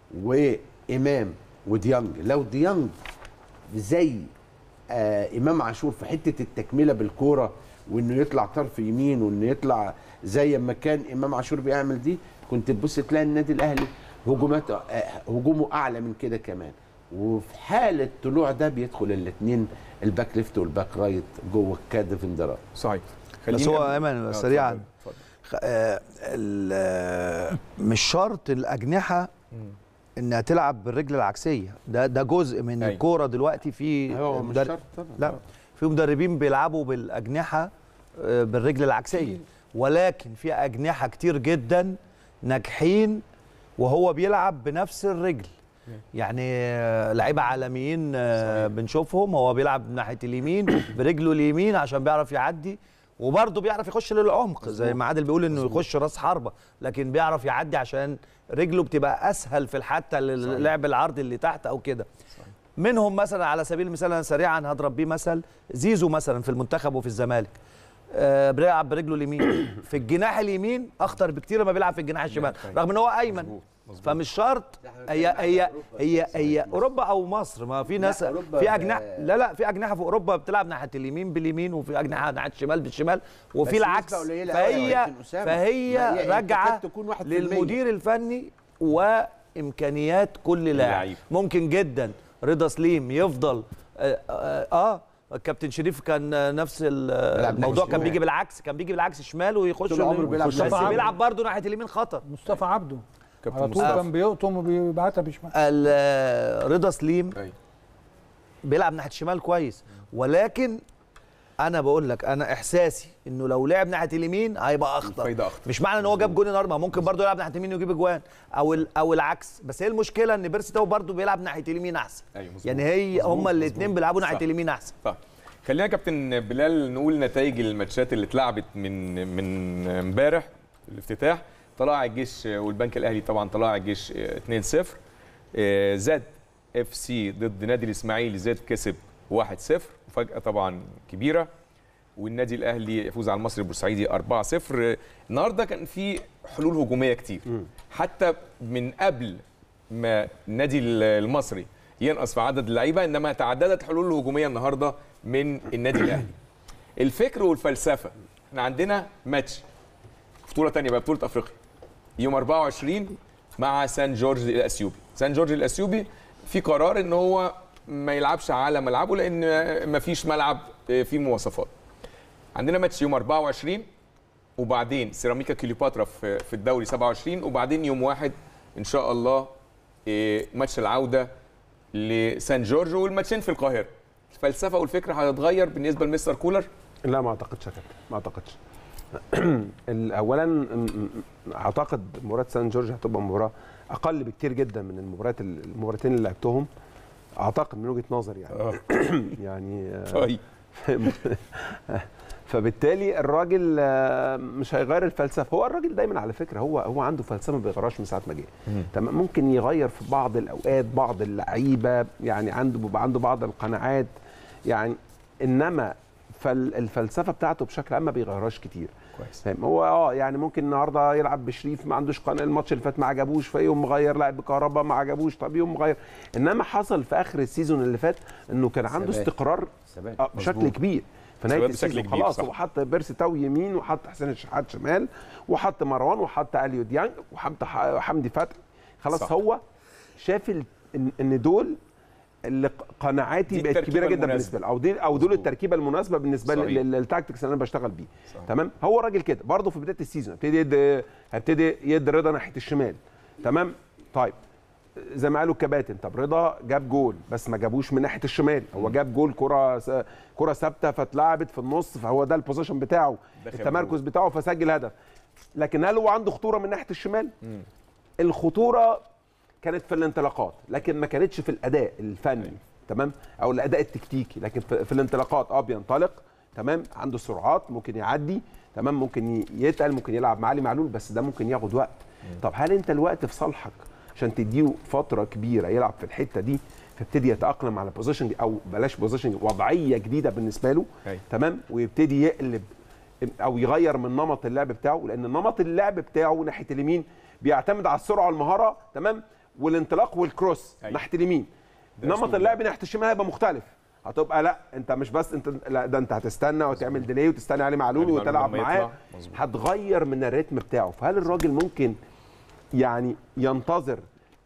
وامام وديانج لو ديانج زي آه امام عاشور في حته التكمله بالكوره وانه يطلع طرف يمين وانه يطلع زي ما كان امام عاشور بيعمل دي كنت تبص تلاقي النادي الاهلي هجومات آه هجومه اعلى من كده كمان وفي حاله طلوع ده بيدخل الاثنين الباك ليفت والباك رايت جوه كديفندرات صحيح بس هو قبل- ايمن آه، سريعا اتفضل، اتفضل. خ- آه، ال- آه، مش شرط الاجنحه انها تلعب بالرجل العكسيه ده ده جزء من أيوة. الكوره دلوقتي في هو مش مدرب- شرط طبعا لا في مدربين بيلعبوا بالاجنحه آه، بالرجل العكسيه ولكن في اجنحه كتير جدا ناجحين وهو بيلعب بنفس الرجل يعني آه، لعيبه عالميين آه، بنشوفهم هو بيلعب ناحيه اليمين برجله اليمين عشان بيعرف يعدي وبرضه بيعرف يخش للعمق زي ما عادل بيقول انه يخش راس حربه لكن بيعرف يعدي عشان رجله بتبقى اسهل في حتى للعب العرض اللي تحت او كده منهم مثلا على سبيل المثال انا سريعا هضرب بيه مثل زيزو مثلا في المنتخب وفي الزمالك آه بيلعب برجله اليمين في الجناح اليمين اخطر بكتير لما بيلعب في الجناح الشمال رغم ان هو ايمن مظبوط، مظبوط. فمش شرط هي هي هي هي اوروبا او مصر ما في ناس أوروبا في ب- اجنحه لا لا في اجنحه في اوروبا بتلعب ناحيه اليمين باليمين وفي اجنحه ناحيه الشمال بالشمال وفي بس العكس نسبة قليلة أوي يا فهي كابتن أسامة. ما فهي هي راجعه تكاد تكون واحد في المية. للمدير الفني وامكانيات كل لاعب اللعيب. ممكن جدا رضا سليم يفضل آه, آه, اه الكابتن شريف كان آه، نفس ال- آه، بيلعب الموضوع ناحية كان الشمال. بيجي بالعكس كان بيجي بالعكس شمال ويخش طول عمره بيلعب بس ناحية بيلعب برضه ناحيه اليمين خطر مصطفى عبده كابتن على طول مصطفى. كان بيقطم وبيبعتها بشمال ال- آه، رضا سليم أيوة. بيلعب ناحيه الشمال كويس ولكن انا بقول لك انا احساسي انه لو لعب ناحيه اليمين هيبقى اخطر الفايدة أخطر. مش معنى ان هو جاب جون النهارده ما ممكن برضه يلعب ناحيه اليمين ويجيب اجوان او ال- او العكس بس هي المشكله ان بيرسي تاو برضه بيلعب ناحيه اليمين احسن أيوة، مظبوط. يعني هي مظبوط، هما الاثنين مظبوط. بيلعبوا ناحيه صح. اليمين احسن طيب خلينا يا كابتن بلال نقول نتائج الماتشات اللي اتلعبت من من امبارح الافتتاح طلائع الجيش والبنك الاهلي طبعا طلائع الجيش 2-0 آه، زاد اف سي ضد نادي الاسماعيلي زاد كسب 1-0 مفاجاه طبعا كبيره والنادي الاهلي يفوز على المصري البورسعيدي 4-0 آه، النهارده كان في حلول هجوميه كتير حتى من قبل ما النادي المصري ينقص في عدد اللعيبه انما تعددت حلول الهجوميه النهارده من النادي الاهلي الفكر والفلسفه احنا عندنا ماتش بطوله تانية بقى بطوله افريقيا يوم 24 مع سان جورج الاثيوبي سان جورج الاثيوبي في قرار ان هو ما يلعبش على ملعبه لان ما فيش ملعب فيه مواصفات عندنا ماتش يوم 24 وبعدين سيراميكا كليوباترا في في الدوري 27 وبعدين يوم واحد ان شاء الله إيه، ماتش العوده لسان جورج والماتشين في القاهره الفلسفه والفكره هتتغير بالنسبه لمستر كولر لا ما اعتقدش يا كابتن ما اعتقدش ال- اولا م- م- اعتقد مباراه سان جورج هتبقى مباراه اقل بكتير جدا من المباريات المباراتين اللي لعبتهم اعتقد من وجهه نظري يعني يعني آه، طيب فبالتالي الراجل آه، مش هيغير الفلسفه هو الراجل دايما على فكره هو هو عنده فلسفه ما بيغيرهاش من ساعه ما جه تمام ممكن يغير في بعض الاوقات بعض اللعيبه يعني عنده بيبقى عنده بعض القناعات يعني انما فالفلسفه بتاعته بشكل عام ما بيغيرهاش كتير كويس فاهم هو اه يعني ممكن النهارده يلعب بشريف ما عندوش قناه الماتش اللي فات ما عجبوش فيقوم مغير لاعب بكهرباء ما عجبوش طب يقوم مغير انما حصل في اخر السيزون اللي فات انه كان عنده ثبات. استقرار ثبات. آه بشكل مظبوط. كبير في نهايه ثبات بشكل السيزون كبير، خلاص صح. هو حط بيرسي تاو يمين وحط حسين الشحات شمال وحط مروان وحط اليو ديانج وحط ح- حمدي فتحي خلاص صح. هو شاف ال- ان إن دول اللي ق- قناعاتي دي بقت التركيبة كبيره جدا المناسبة. بالنسبه له او دي او دول مظبوط. التركيبه المناسبه بالنسبه صحيح. لل- للتاكتكس اللي انا بشتغل بيه صح. تمام هو راجل كده برضه في بدايه السيزون هبتدي يد هبتدي يد رضا ناحيه الشمال تمام طيب زي ما قالوا الكباتن طب رضا جاب جول بس ما جابوش من ناحيه الشمال هو جاب جول كره س- كره ثابته فاتلعبت في النص فهو ده البوزيشن بتاعه دخل التمركز بتاعه فسجل هدف لكن هل هو عنده خطوره من ناحيه الشمال الخطوره كانت في الانطلاقات لكن ما كانتش في الاداء الفني تمام او الاداء التكتيكي لكن في, في الانطلاقات اه بينطلق تمام عنده سرعات ممكن يعدي تمام ممكن ي- يتقل ممكن يلعب مع علي معلول بس ده ممكن ياخد وقت طب هل انت الوقت في صالحك عشان تديه فتره كبيره يلعب في الحته دي فيبتدي يتاقلم على بوزيشن او بلاش بوزيشن وضعيه جديده بالنسبه له أيوة. تمام ويبتدي يقلب او يغير من نمط اللعب بتاعه لان نمط اللعب بتاعه ناحيه اليمين بيعتمد على السرعه والمهاره تمام والانطلاق والكروس أيوة. ناحيه اليمين ده نمط أسلوب اللعب ناحيه الشمال هيبقى مختلف هتبقى لا انت مش بس انت لا ده انت هتستنى وتعمل ديلي وتستنى علي معلول علي معلول وتلعب لما معاه يطلع. مظبوط. هتغير من الريتم بتاعه فهل الراجل ممكن يعني ينتظر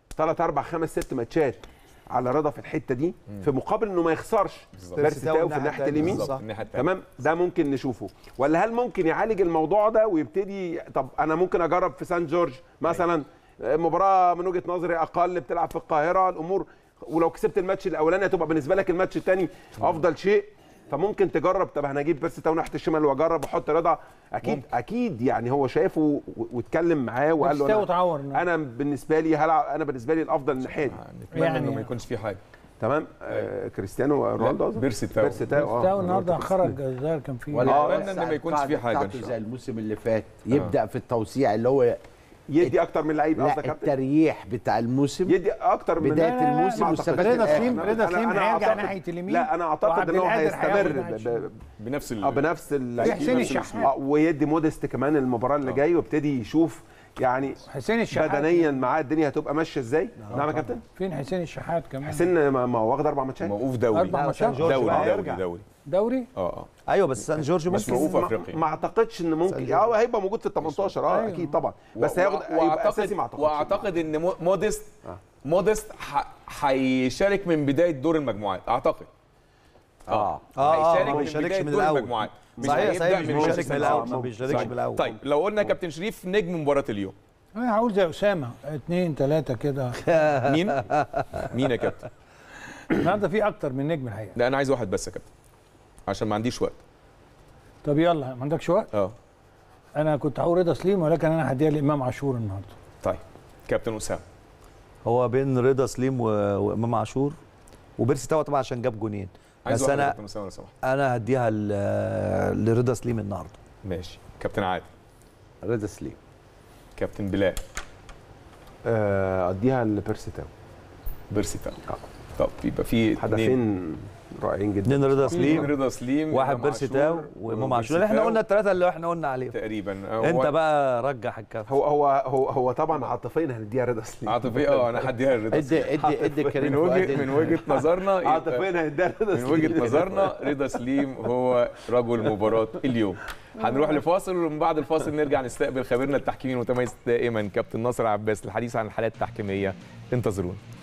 3 4 5 6 ماتشات على رضا في الحته دي في مقابل انه ما يخسرش بالظبط. بيرسي تاو في الناحيه اليمين بالظبط الناحيه التانية. تمام ده ممكن نشوفه ولا هل ممكن يعالج الموضوع ده ويبتدي طب انا ممكن اجرب في سان جورج مثلا مباراه من وجهه نظري اقل بتلعب في القاهره الامور ولو كسبت الماتش الاولاني هتبقى بالنسبه لك الماتش الثاني افضل شيء فممكن تجرب طب انا هجيب بيرسي تاو ناحيه الشمال واجرب احط رضا اكيد ممكن. اكيد يعني هو شافه و- واتكلم معاه وقال له بيرسي تاو انا, اتعور النهارده. أنا بالنسبه لي هلعب انا بالنسبه لي الافضل الناحيه دي نتمنى يعني- انه ما يكونش في حاجه تمام آه كريستيانو رونالدو قصدك؟ بيرسي تاو. بيرسي تاو تاو آه. النهارده خرج الظاهر كان فيه ولا آه، أتمنى إن ما يكونش في حاجة إن بتاعته شاء زي الله. الموسم اللي فات يبدا في التوسيع اللي هو يدي اكتر من لعيب قصدك لا يا كابتن التريح بتاع الموسم يدي اكتر من بداية لا، لا، لا، الموسم ما وثبات أعتقدش. رضا الآخر. سليم رضا أنا- سليم أنا هيرجع أعتقد- ناحيه اليمين لا انا اعتقد وعبد ان هو القادر هيستمر هياخد ب- ناحية الشمال. ب- بنفس ال... اه بنفس ال- في حسين نفس الشحات. آه، ويدي موديست كمان المباراه اللي جايه ويبتدي يشوف يعني حسين الشحات بدنيا معاه الدنيا هتبقى ماشيه ازاي نعم يا كابتن فين حسين الشحات كمان حسين ما ما هو واخد اربع ماتشات موقوف دوري أربع ماتشات جورج دوري بقى دوري هيرجع. دوري دوري اه اه ايوه بس سان جورج بس ممكن موقوف ما- افريقيا ما اعتقدش ان ممكن اه هيبقى موجود في ال 18 اه أيوة. اكيد طبعا بس و- هياخد و- هيبقى اساسي ما اعتقدش واعتقد ان مو- موديست موديست ح- هيشارك من بدايه دور المجموعات اعتقد اه اه هيشارك ما من بيشاركش بداية من دور الاول المجموعات مش صحيح هيبدأ صحيح مش من بيشارك الموسم من الاول الأول. ما بيشاركش صحيح. من الاول طيب لو قلنا كابتن شريف نجم مباراه اليوم انا هقول زي اسامه اثنين ثلاثه كده مين مين يا كابتن النهارده في اكتر من نجم الحقيقه لا انا عايز واحد بس يا كابتن عشان ما عنديش وقت طب يلا ما عندكش وقت اه انا كنت هقول رضا سليم ولكن انا هديها لامام عاشور النهارده طيب كابتن اسامه هو بين رضا سليم و... وامام عاشور وبيرسي تاو طبعا عشان جاب جونين عايز بس واحد يا انا كابتن اسامه لو سمحت انا هديها ل... لرضا سليم النهارده ماشي كابتن عادل رضا سليم كابتن بلال آه، اديها لبيرسي تاو بيرسي تاو طب يبقى في اتنين هدفين رائعين جدا اتنين رضا اتنين سليم رضا سليم واحد إمام بيرسي عاشور تاو وامام عاشور وبيرسي احنا تاو قلنا الثلاثه اللي احنا قلنا عليهم تقريبا انت بقى رجح الكف هو هو هو هو طبعا عاطفيا هنديها رضا سليم عاطفي اه انا هديها لرضا ادي سليم. ادي ادي كريم من فؤاد وجهه من وجهه نظرنا يبقى- عاطفيا هنديها رضا من سليم وجهه نظرنا رضا سليم هو رجل مباراه اليوم هنروح لفاصل ومن بعد الفاصل نرجع نستقبل خبيرنا التحكيمي المتميز دائما كابتن ناصر عباس للحديث عن الحالات التحكيميه انتظرونا